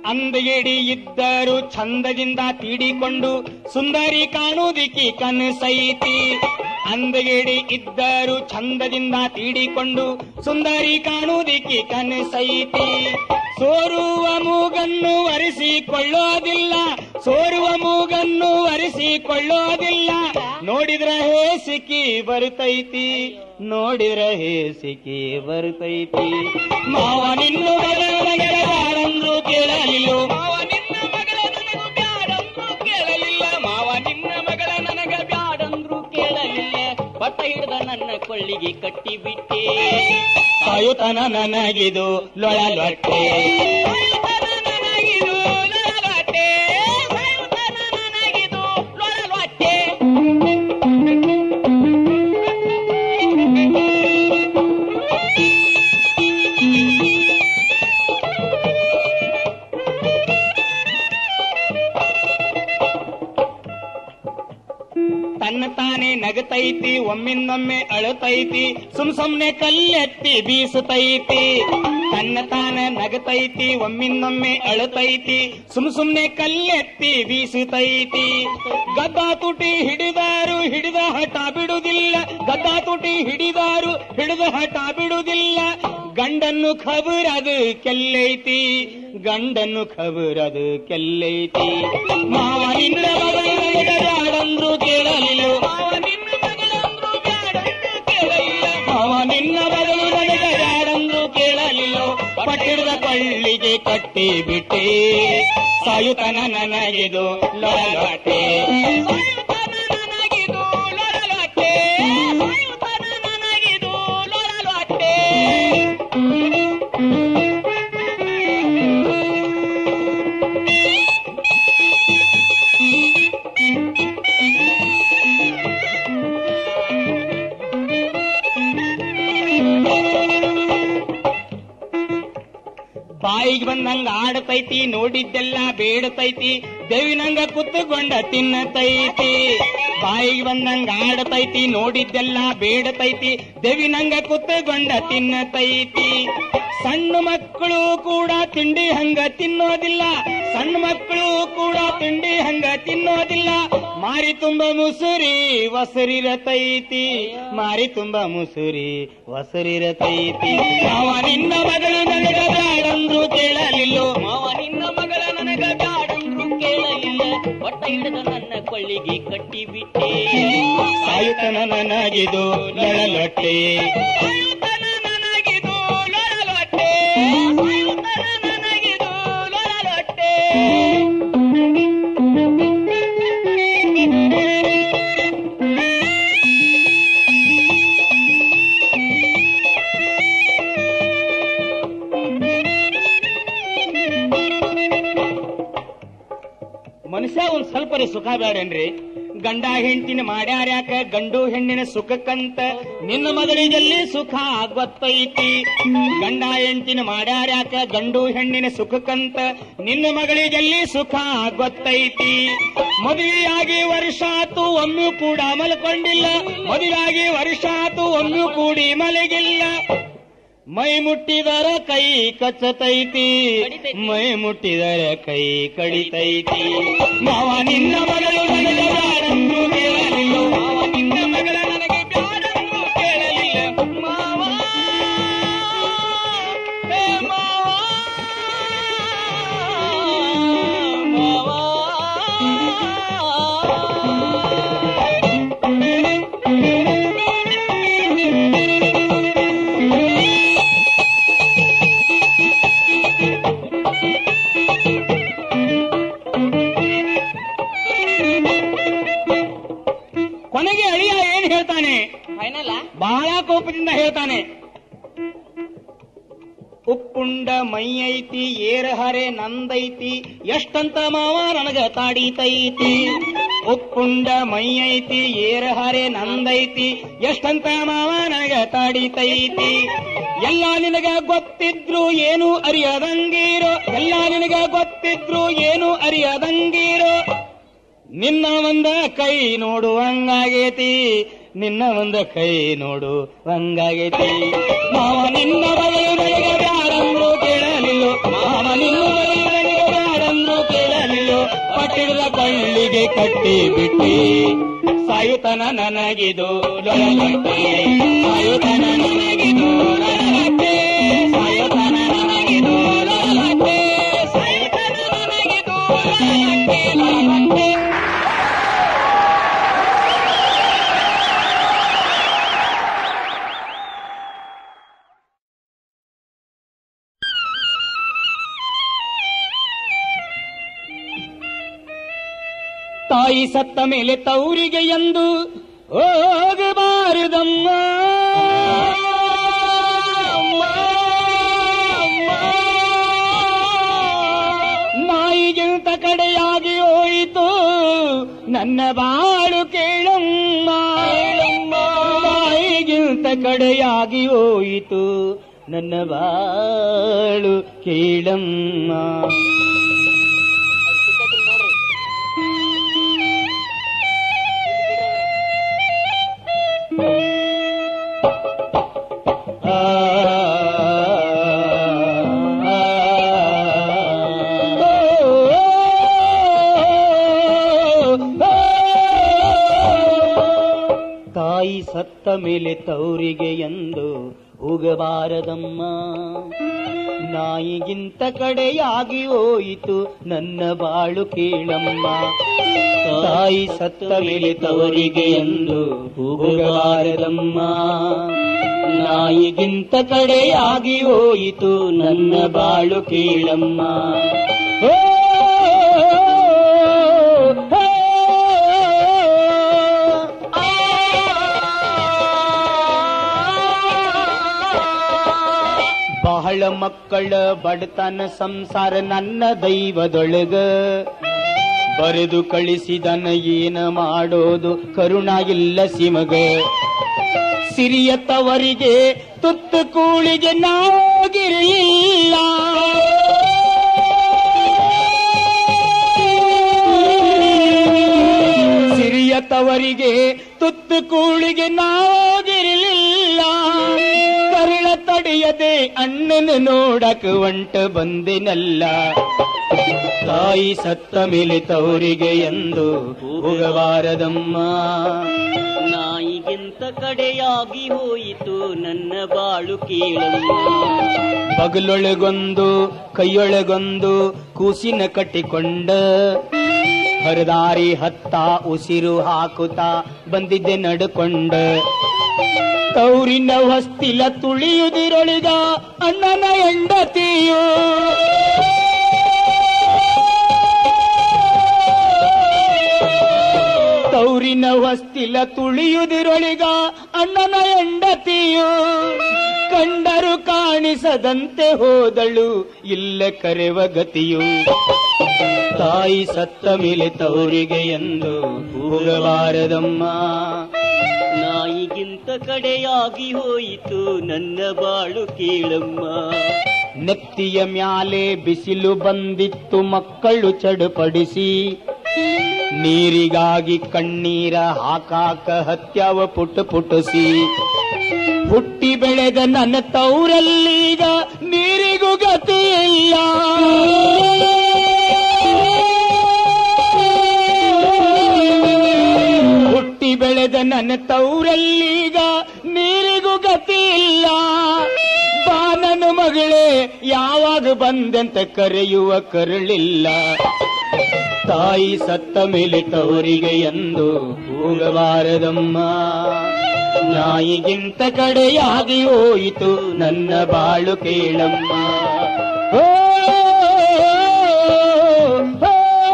ಅಂದಗೆಡಿ ಇದ್ದರು ಚಂದದಿಂದ ತೀಡಿಕೊಂಡು ಸುಂದರಿ ಕಾಣುವುದಿಕ್ಕಿ ಕನಸೈತಿ ಅಂದಗೆಡಿ ಇದ್ದರು ಚಂದದಿಂದ ತೀಡಿಕೊಂಡು ಸುಂದರಿ ಕಾಣುವುದಿಕ್ಕಿ ಕನಸೈತಿ ಸೋರುವ ಮೂಗನ್ನು ಒರೆಸಿಕೊಳ್ಳೋದಿಲ್ಲ ಸೋರುವ ಮೂಗನ್ನು ಒರೆಸಿಕೊಳ್ಳೋದಿಲ್ಲ ನೋಡಿದ್ರ ಹೇಸಿಕಿ ಬರುತ್ತೈತಿ ನೋಡಿದ್ರ ಹೇಸಿಕಿ ಬರುತ್ತೈತಿ ಮಾವ ನಿನ್ನ ಮಗಳಂದ್ರು ಕೇಳಲಿಲ್ಲ ಮಾವ ನಿನ್ನ ಮಗಳ ನನಗೂ ಬ್ಯಾಡಂದ್ರು ಕೇಳಲಿಲ್ಲ ಮಾವ ನಿನ್ನ ಮಗಳ ನನಗ ಬ್ಯಾಡಂದ್ರು ಕೇಳಲಿಲ್ಲ ಬಟ್ಟ ಹಿಡಿದ ನನ್ನ ಕೊಳ್ಳಿಗೆ ಕಟ್ಟಿ ಬಿಟ್ಟೆ ಸಾಯುತನ ನನಗಿದು ಲೊಳಲೊಟ್ಟೆ ಸಾಯುತನ ನನಗಿದು ಲೊಳಲೊಟ್ಟೆ ಸಾಯುತನ ನನಗಿದು ಲೊಳಲೊಟ್ಟೆ ತನ್ನ ತಾನೇ ನಗತೈತಿ ಒಮ್ಮಿಂದೊಮ್ಮೆ ಅಳತೈತಿ ಸುಮ್ ಸುಮ್ನೆ ಕಲ್ಲೆತ್ತಿ ಬೀಸುತ್ತೈತಿ ತನ್ನ ತಾನ ನಗತೈತಿ ಒಮ್ಮಿಂದೊಮ್ಮೆ ಅಳತೈತಿ ಸುಮ್ ಸುಮ್ನೆ ಕಲ್ಲೆತ್ತಿ ಬೀಸುತ್ತೈತಿ ಗದ್ದ ತುಟಿ ಹಿಡಿದಾರು ಹಿಡಿದ ಹಠ ಬಿಡುವುದಿಲ್ಲ ಗದ್ದ ತುಟಿ ಹಿಡಿದಾರು ಹಿಡಿದ ಹಠ ಬಿಡುವುದಿಲ್ಲ ಗಂಡನ್ನು ಖಬರದು ಕೆಲ್ಲೈತಿ ಗಂಡನ್ನು ಖಬರದು ಕೆಲ್ಲೈತಿ ಮಾವ ನಿನ್ನ ಮಗಳು ಬ್ಯಾಡಂದ್ರು ಕೇಳಲಿಲ್ಲ ಮಾವ ನಿನ್ನ ಮಗಳಂದ್ರು ಬ್ಯಾಡಂದ್ರು ಕೇಳಲಿಲ್ಲ ಮಾವ ನಿನ್ನ ಮಗಳು ನನಗೆ ಬ್ಯಾಡಂದ್ರು ಕೇಳಲಿಲ್ಲ ಪಟ್ಟಿರದ ಕೊಳ್ಳಿಗೆ ಕಟ್ಟಿ ಬಿಟ್ಟೆ ಸಾಯುತನ ನನಗಿದು ಲೊಳಲೊಟ್ಟೆ ಸಾಯುತನ ನನಗಿದು ಲೊಳಲೊಟ್ಟೆ ಸಾಯುತನ ನನಗಿದು ಲೊಳಲೊಟ್ಟೆ ಬಾಯಿಗೆ ಬಂದಂಗ ಆಡತೈತಿ ನೋಡಿದ್ದೆಲ್ಲ ಬೇಡತೈತಿ ದೇವಿನಂಗ ಕುತ್ತುಕೊಂಡ ತಿನ್ನತೈತಿ ಬಾಯಿಗೆ ಬಂದಂಗ ಆಡತೈತಿ ನೋಡಿದ್ದೆಲ್ಲ ಬೇಡತೈತಿ ದೇವಿನಂಗ ಕುತ್ತುಕೊಂಡ ತಿನ್ನತೈತಿ ಸಣ್ಣ ಮಕ್ಕಳು ಕೂಡ ತಿಂಡಿ ಹಂಗ ತಿನ್ನೋದಿಲ್ಲ ಸಣ್ಣ ಮಕ್ಕಳು ಕೂಡ ತಿಂಡಿ ಹಂಗ ತಿನ್ನೋದಿಲ್ಲ ಮಾರಿ ತುಂಬ ಮುಸುರಿ ವಸರಿರತೈತಿ ಮಾರಿ ತುಂಬ ಮುಸುರಿ ವಸರಿರತೈತಿ ಮಾವ ನಿನ್ನ ಮಗಳು ನನಗ ಬ್ಯಾಡಂದ್ರು ಕೇಳಲಿಲ್ಲ ಮಾವ ನಿನ್ನ ಮಗಳ ನನಗ ಬ್ಯಾಡಂದ್ರು ಕೇಳಲಿಲ್ಲ ಒಟ್ಟ ಹಿಡಿದ ನನ್ನ ಕೊಳ್ಳಿಗೆ ಕಟ್ಟಿ ಬಿಟ್ಟೆ ಸಾಯುತನ ನನಗಿದು ಲೊಳಲೊಟ್ಟೆ ಸಾಯುತನ ನನಗಿದು ಲೊಳಲೊಟ್ಟೆ ಸಾಯುತನ ನನಗಿದು ಲೊಳಲೊಟ್ಟೆ ಮನುಷ್ಯ ಒಂದ್ ಸ್ವಲ್ಪ ರೀ ಸುಖ ಬೇಡನ್ರಿ ಗಂಡ ಹೆಂಡತಿನ ಮಾಡ್ಯಾರ್ಯಾಕ ಗಂಡು ಹೆಣ್ಣಿನ ಸುಖಕ್ಕಂತ ನಿನ್ನ ಮಗಳಿಗೆಲ್ಲಿ ಸುಖ ಗೊತ್ತೈತಿ ಗಂಡ ಹೆಂಡತಿನ ಮಾಡ್ಯಾರ್ಯಾಕ ಗಂಡು ಹೆಣ್ಣಿನ ಸುಖಕ್ಕಂತ ನಿನ್ನ ಮಗಳಿಗೆಲ್ಲಿ ಸುಖ ಗೊತ್ತೈತಿ ಮದುವೆಯಾಗಿ ವರ್ಷ ಆತು ಒಮ್ಮೆ ಕೂಡ ಮಲ್ಕೊಂಡಿಲ್ಲ ಮದುವೆಯಾಗಿ ವರ್ಷ ಆತು ಒಮ್ಮೆ ಕೂಡಿ ಮಲಗಿಲ್ಲ ಮೈ ಮುಟ್ಟಿದರ ಕೈ ಕಚ್ಚತೈತಿ ಮೈ ಮುಟ್ಟಿದರ ಕೈ ಕಡಿತೈತಿ ಮಾವ ನಿನ್ನ ಮಗಳು ನನಗೆ ಬ್ಯಾಡಂದ್ರು ಕೇಳಲಿಲ್ಲ ಮಾವ ನಿನ್ನ ಮಗಳ ನನಗೆ ಬ್ಯಾಡಂದ್ರು ಕೇಳಲಿಲ್ಲ ಮಾವ ಹೇ ಮಾವ ಕೊನೆಗೆ ಅಳಿಯ ಏನ್ ಹೇಳ್ತಾನೆ ಫೈನಲ್ ಬಹಳ ಕೋಪದಿಂದ ಹೇಳ್ತಾನೆ ಉಪ್ಪುಂಡ ಮೈ ಐತಿ ಏರ ಹರೆ ನಂದೈತಿ ಎಷ್ಟಂತ ಮಾವ ನನಗ ತಾಡಿತೈತಿ ಉಪ್ಪುಂಡ ಮೈ ಐತಿ ಏರ ಹರೆ ನಂದೈತಿ ಎಷ್ಟಂತ ಮಾವ ನನಗ ತಾಡಿತೈತಿ ಎಲ್ಲ ನಿನಗ ಗೊತ್ತಿದ್ರು ಏನು ಅರಿಯದಂಗೀರೋ ಎಲ್ಲ ನಿನಗ ಗೊತ್ತಿದ್ರು ಏನು ಅರಿಯದಂಗೀರೋ ನಿನ್ನ ಒಂದ ಕೈ ನೋಡುವಂಗಾಗೈತಿ ನಿನ್ನ ಒಂದ ಕೈ ನೋಡುವಂಗಾಗೈತಿ ಮಾವ ನಿನ್ನ ಬಗೆಯ ನನಗೆ ಬ್ಯಾಡಂದ್ರು ಕೇಳಲಿಲ್ಲ ಮಾವ ನಿನ್ನ ಬಗೆಯ ನನಗೆ ಲೊಳಗೆ ಕಟ್ಟಿ ಬಿಟ್ಟಿ ಸಾಯುತನ ನನಗಿದು ಲೊಳಗಟ್ಟೆ ಸಾಯುತನ ನನಗಿದು ಲೊಳಗಟ್ಟೆ ಸಾಯುತನ ನನಗಿದು ಲೊಳಗಟ್ಟೆ ಸಾಯುತನ ನನಗಿದು ಲೊಳಗಟ್ಟೆ ಲೊಳಗಟ್ಟೆ ತಾಯಿ ಸತ್ತ ಮೇಲೆ ತೌರಿಗೆ ಎಂದು ಹೋಗಬಾರದಮ್ಮ ನಾಯಿಗಿಂತ ಕಡೆಯಾಗಿ ಹೋಯಿತು ನನ್ನ ಬಾಳು ಕೇಳಮ್ಮ ನಾಯಿಗಿಂತ ಕಡೆಯಾಗಿ ಹೋಯಿತು ನನ್ನ ಬಾಳು ಕೇಳಮ್ಮ ತಾಯಿ ಸತ್ತ ಮೇಲೆ ತೌರಿಗೆ ಎಂದು ಹೋಗಬಾರದಮ್ಮ ನಾಯಿಗಿಂತ ಕಡೆಯಾಗಿ ಹೋಯಿತು ನನ್ನ ಬಾಳು ಕೇಳಮ್ಮ ತಾಯಿ ಸತ್ತ ಮೇಲೆ ತವರಿಗೆ ಎಂದು ಹೋಗಬಾರದಮ್ಮ ನಾಯಿಗಿಂತ ಕಡೆಯಾಗಿ ಹೋಯಿತು ನನ್ನ ಬಾಳು ಕೇಳಮ್ಮ ಓ, ಓ, ಬಹಳ ಮಕ್ಕಳ ಬಡತನ ಸಂಸಾರ ನನ್ನ ದೈವದೊಳಗ ಬರೆದು ಕಳಿಸಿದನ ಏನ ಮಾಡೋದು ಕರುಣ ಇಲ್ಲ ಸಿಮಗ ಸಿರಿಯ ತವರಿಗೆ ತುತ್ತು ಕೂಳಿಗೆ ನಾಗಿರಲಿಲ್ಲ ಸಿರಿಯ ತವರಿಗೆ ತುತ್ತು ಕೂಳಿಗೆ ನಾಗಿರಲಿಲ್ಲ ಕರುಳ ತಡೆಯದೆ ಅಣ್ಣನ ನೋಡಕ ಒಂಟ ಬಂದೆನಲ್ಲ ತಾಯಿ ಸತ್ತ ಮೇಲೆ ತವರಿಗೆ ಎಂದು ಹೋಗಬಾರದಮ್ಮ ನಾಯಿಗಿಂತ ಕಡೆಯಾಗಿ ಹೋಯಿತು ನನ್ನ ಬಾಳು ಕೇಳಮ್ಮ ಬಗಲೊಳಗೊಂದು ಕೈಯೊಳಗೊಂದು ಕೂಸಿನ ಕಟ್ಟಿಕೊಂಡ ಹರದಾರಿ ಹತ್ತ ಉಸಿರು ಹಾಕುತ್ತಾ ಬಂದಿದ್ದೆ ನಡ್ಕೊಂಡ ತೌರಿನ ಹೊಸ್ತಿಲ ತುಳಿಯುದಿರೊಳಿಗ ಅಣ್ಣನ ಹೆಂಡತಿಯು ತೌರಿನ ಹೊಸ್ತಿಲ ತುಳಿಯುದಿರೊಳಿಗ ಅಣ್ಣನ ಹೆಂಡತಿಯು ಕಂಡರು ಕಾಣಿಸದಂತೆ ಹೋದಳು ಇಲ್ಲ ಕರೆವ ಗತಿಯು ತಾಯಿ ಸತ್ತ ಮೇಲೆ ತೌರಿಗೆ ಎಂದು ಹೋಗಬಾರದಮ್ಮ ನಾಯಿಗಿಂತ ಕಡೆಯಾಗಿ ಹೋಯಿತು ನನ್ನ ಬಾಳು ಕೇಳಮ್ಮ ನೆತ್ತಿಯ ಮ್ಯಾಲೆ ಬಿಸಿಲು ಬಂದಿತ್ತು ಮಕ್ಕಳು ಚಡುಪಡಿಸಿ ನೀರಿಗಾಗಿ ಕಣ್ಣೀರ ಹಾಕಾಕ ಹತ್ಯವ ಪುಟ್ಟು ಪುಟುಸಿ ಹುಟ್ಟಿ ಬೆಳೆದ ನನ್ನ ತೌರಲ್ಲೀಗ ನೀರಿಗೂ ಗತಿ ಇಲ್ಲ ಹುಟ್ಟಿ ಬೆಳೆದ ನನ್ನ ತೌರಲ್ಲೀಗ ನೀರಿಗೂ ಗತಿ ಇಲ್ಲ ಬಾನನು ಮಗಳೇ ಯಾವಾಗ ಬಂದಂತ ಕರೆಯುವ ಕರುಳಿಲ್ಲ ತಾಯಿ ಸತ್ತ ಮೇಲೆ ತವರಿಗೆ ಎಂದು ಹೋಗಬಾರದಮ್ಮ ನಾಯಿಗಿಂತ ಕಡೆಯಾಗಿ ಹೋಯಿತು ನನ್ನ ಬಾಳು ಕೇಳಮ್ಮ ಓ, ಓ,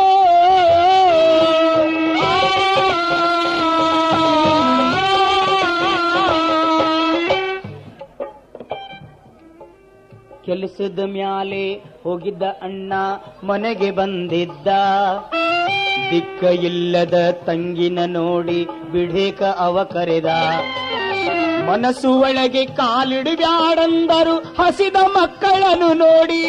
ಕೆಲಸದ ಮ್ಯಾಲೆ ಹೋಗಿದ್ದ ಅಣ್ಣ ಮನೆಗೆ ಬಂದಿದ್ದ ದಿಕ್ಕ ಇಲ್ಲದ ತಂಗಿನ ನೋಡಿ ಬಿಡೇಕ ಅವ ಕರೆದ ಮನಸ್ಸು ಒಳಗೆ ಕಾಲಿಡಬ್ಯಾಡಂದರು ಹಸಿದ ಮಕ್ಕಳನ್ನು ನೋಡಿ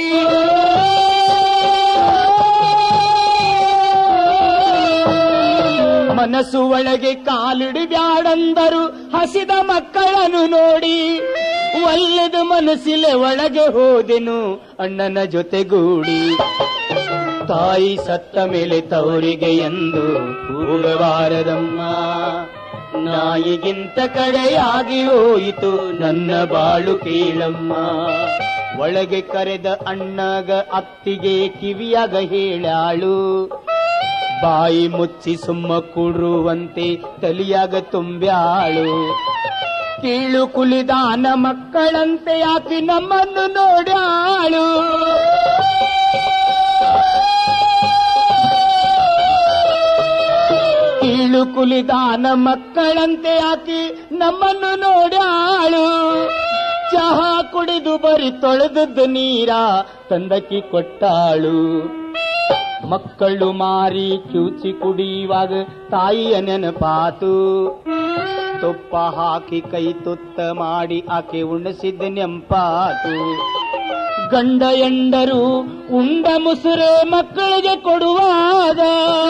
ಮನಸ್ಸು ಒಳಗೆ ಕಾಲಿಡಬ್ಯಾಡಂದರು ಹಸಿದ ಮಕ್ಕಳನ್ನು ನೋಡಿ ಒಲ್ಲೆದ ಮನಸ್ಸಿಲೆ ಒಳಗೆ ಹೋದೆನು ಅಣ್ಣನ ಜೊತೆಗೂಡಿ ತಾಯಿ ಸತ್ತ ಮೇಲೆ ತವರಿಗೆ ಎಂದು ಹೋಗಬಾರದಮ್ಮ ನಾಯಿಗಿಂತ ಕಡೆಯಾಗಿ ಹೋಯಿತು ನನ್ನ ಬಾಳು ಕೇಳಮ್ಮ ಒಳಗೆ ಕರೆದ ಅಣ್ಣಗ ಅತ್ತಿಗೆ ಕಿವಿಯಾಗ ಹೇಳಾಳು ಬಾಯಿ ಮುಚ್ಚಿ ಸುಮ್ಮ ಕೂಡುವಂತೆ ತಲಿಯಾಗ ತುಂಬ್ಯಾಳು ಕೀಳು ಕುಲಿದಾನ ಮಕ್ಕಳಂತೆ ಯಾಕೆ ನಮ್ಮನ್ನು ನೋಡ್ಯಾಳು ಕೀಳು ಕುಲಿದಾನ ಮಕ್ಕಳಂತೆ ಯಾಕೆ ನಮ್ಮನ್ನು ನೋಡ್ಯಾಳು ಚಹಾ ಕುಡಿದು ಬರಿ ತೊಳೆದದ್ದು ನೀರ ತಂದಕ್ಕಿ ಕೊಟ್ಟಾಳು ಮಕ್ಕಳು ಮಾರಿ ಚೂಚಿ ಕುಡಿಯುವಾಗ ತಾಯಿಯ ನೆನಪಾತು ತುಪ್ಪ ಹಾಕಿ ಕೈ ತುತ್ತ ಮಾಡಿ ಆಕೆ ಉಣಿಸಿದ ನೆಂಪಾತು ಗಂಡ ಎಂಡರು ಉಂಡ ಮುಸುರೆ ಮಕ್ಕಳಿಗೆ ಕೊಡುವಾಗ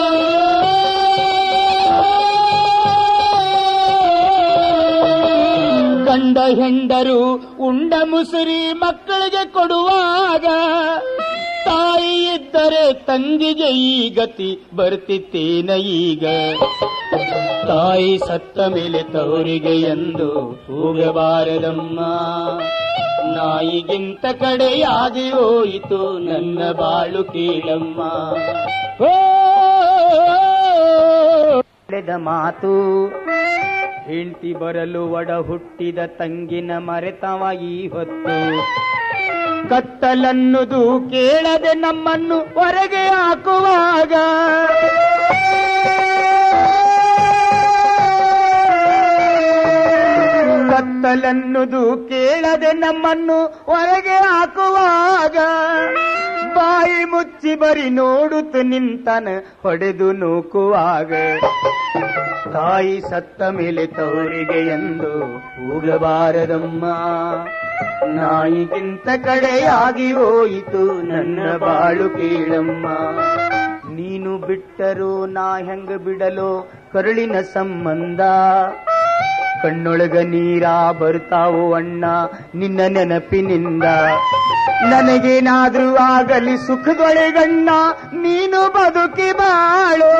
ಗಂಡ ಹೆಂಡರು ಉಂಡ ಮುಸುರಿ ಮಕ್ಕಳಿಗೆ ಕೊಡುವಾಗ ತಾಯಿ ಇದ್ದರೆ ತಂಗಿಗೆ ಈ ಗತಿ ಬರ್ತಿತ್ತೇನ ಈಗ ತಾಯಿ ಸತ್ತ ಮೇಲೆ ತವರಿಗೆ ಎಂದು ಹೋಗಬಾರದಮ್ಮ ನಾಯಿಗಿಂತ ಕಡೆಯಾಗಿ ಹೋಯಿತು ನನ್ನ ಬಾಳು ಕೀಳಮ್ಮ ಓ ನಡೆದ ಮಾತು ಹೆಂಡತಿ ಬರಲು ಒಡ ಹುಟ್ಟಿದ ತಂಗಿನ ಮರೆತವ ಈ ಹೊತ್ತು ಕತ್ತಲನ್ನುದು ಕೇಳದೆ ನಮ್ಮನ್ನು ಹೊರಗೆ ಹಾಕುವಾಗ ಕತ್ತಲನ್ನುದು ಕೇಳದೆ ನಮ್ಮನ್ನು ಹೊರಗೆ ಹಾಕುವಾಗ ಬಾಯಿ ಮುಚ್ಚಿ ಬರಿ ನೋಡುತ್ತ ನಿಂತನ ಹೊಡೆದು ನೂಕುವಾಗ ತಾಯಿ ಸತ್ತ ಮೇಲೆ ತವರಿಗೆ ಎಂದು ಹೋಗಬಾರದಮ್ಮ ನಾಯಿಗಿಂತ ಕಡೆಯಾಗಿ ಹೋಯಿತು ನನ್ನ ಬಾಳು ಕೇಳಮ್ಮ ನೀನು ಬಿಟ್ಟರು ನಾ ಹೆಂಗ ಬಿಡಲು ಕರುಳಿನ ಸಂಬಂಧ ಕಣ್ಣೊಳಗ ನೀರ ಬರ್ತಾವು ಅಣ್ಣ ನಿನ್ನ ನೆನಪಿನಿಂದ ನನಗೇನಾದ್ರೂ ಆಗಲಿ ಸುಖದೊಳಗಣ್ಣ ನೀನು ಬದುಕಿ ಬಾಳು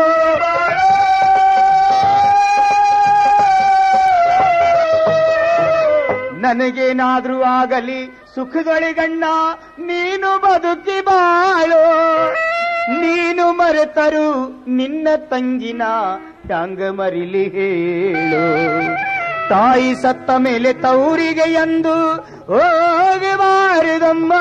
ನನಗೇನಾದ್ರೂ ಆಗಲಿ ಸುಖದೊಳಗಣ್ಣ ನೀನು ಬದುಕಿ ಬಾಳು ನೀನು ಮರೆತರು ನಿನ್ನ ತಂಗಿನ ಹ್ಯಾಂಗ ಮರಿಲಿ ಹೇಳು ತಾಯಿ ಸತ್ತ ಮೇಲೆ ತೌರಿಗೆ ಎಂದು ಹೋಗಬಾರದಮ್ಮ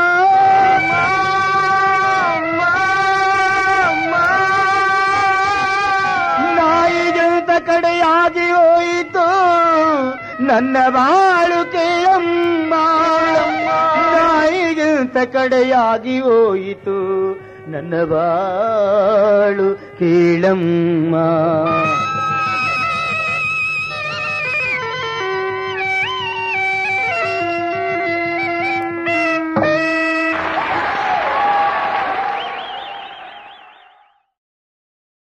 ನಾಯಿಗಿಂತ ಕಡೆಯಾಗಿ ಹೋಯಿತು ನನ್ನ ಬಾಳುಕೆ ಅಮ್ಮ ನಾಯಿಗಿಂತ ಕಡೆಯಾಗಿ ಹೋಯಿತು ನನ್ನ ಬಾಳು ಕೇಳಮ್ಮ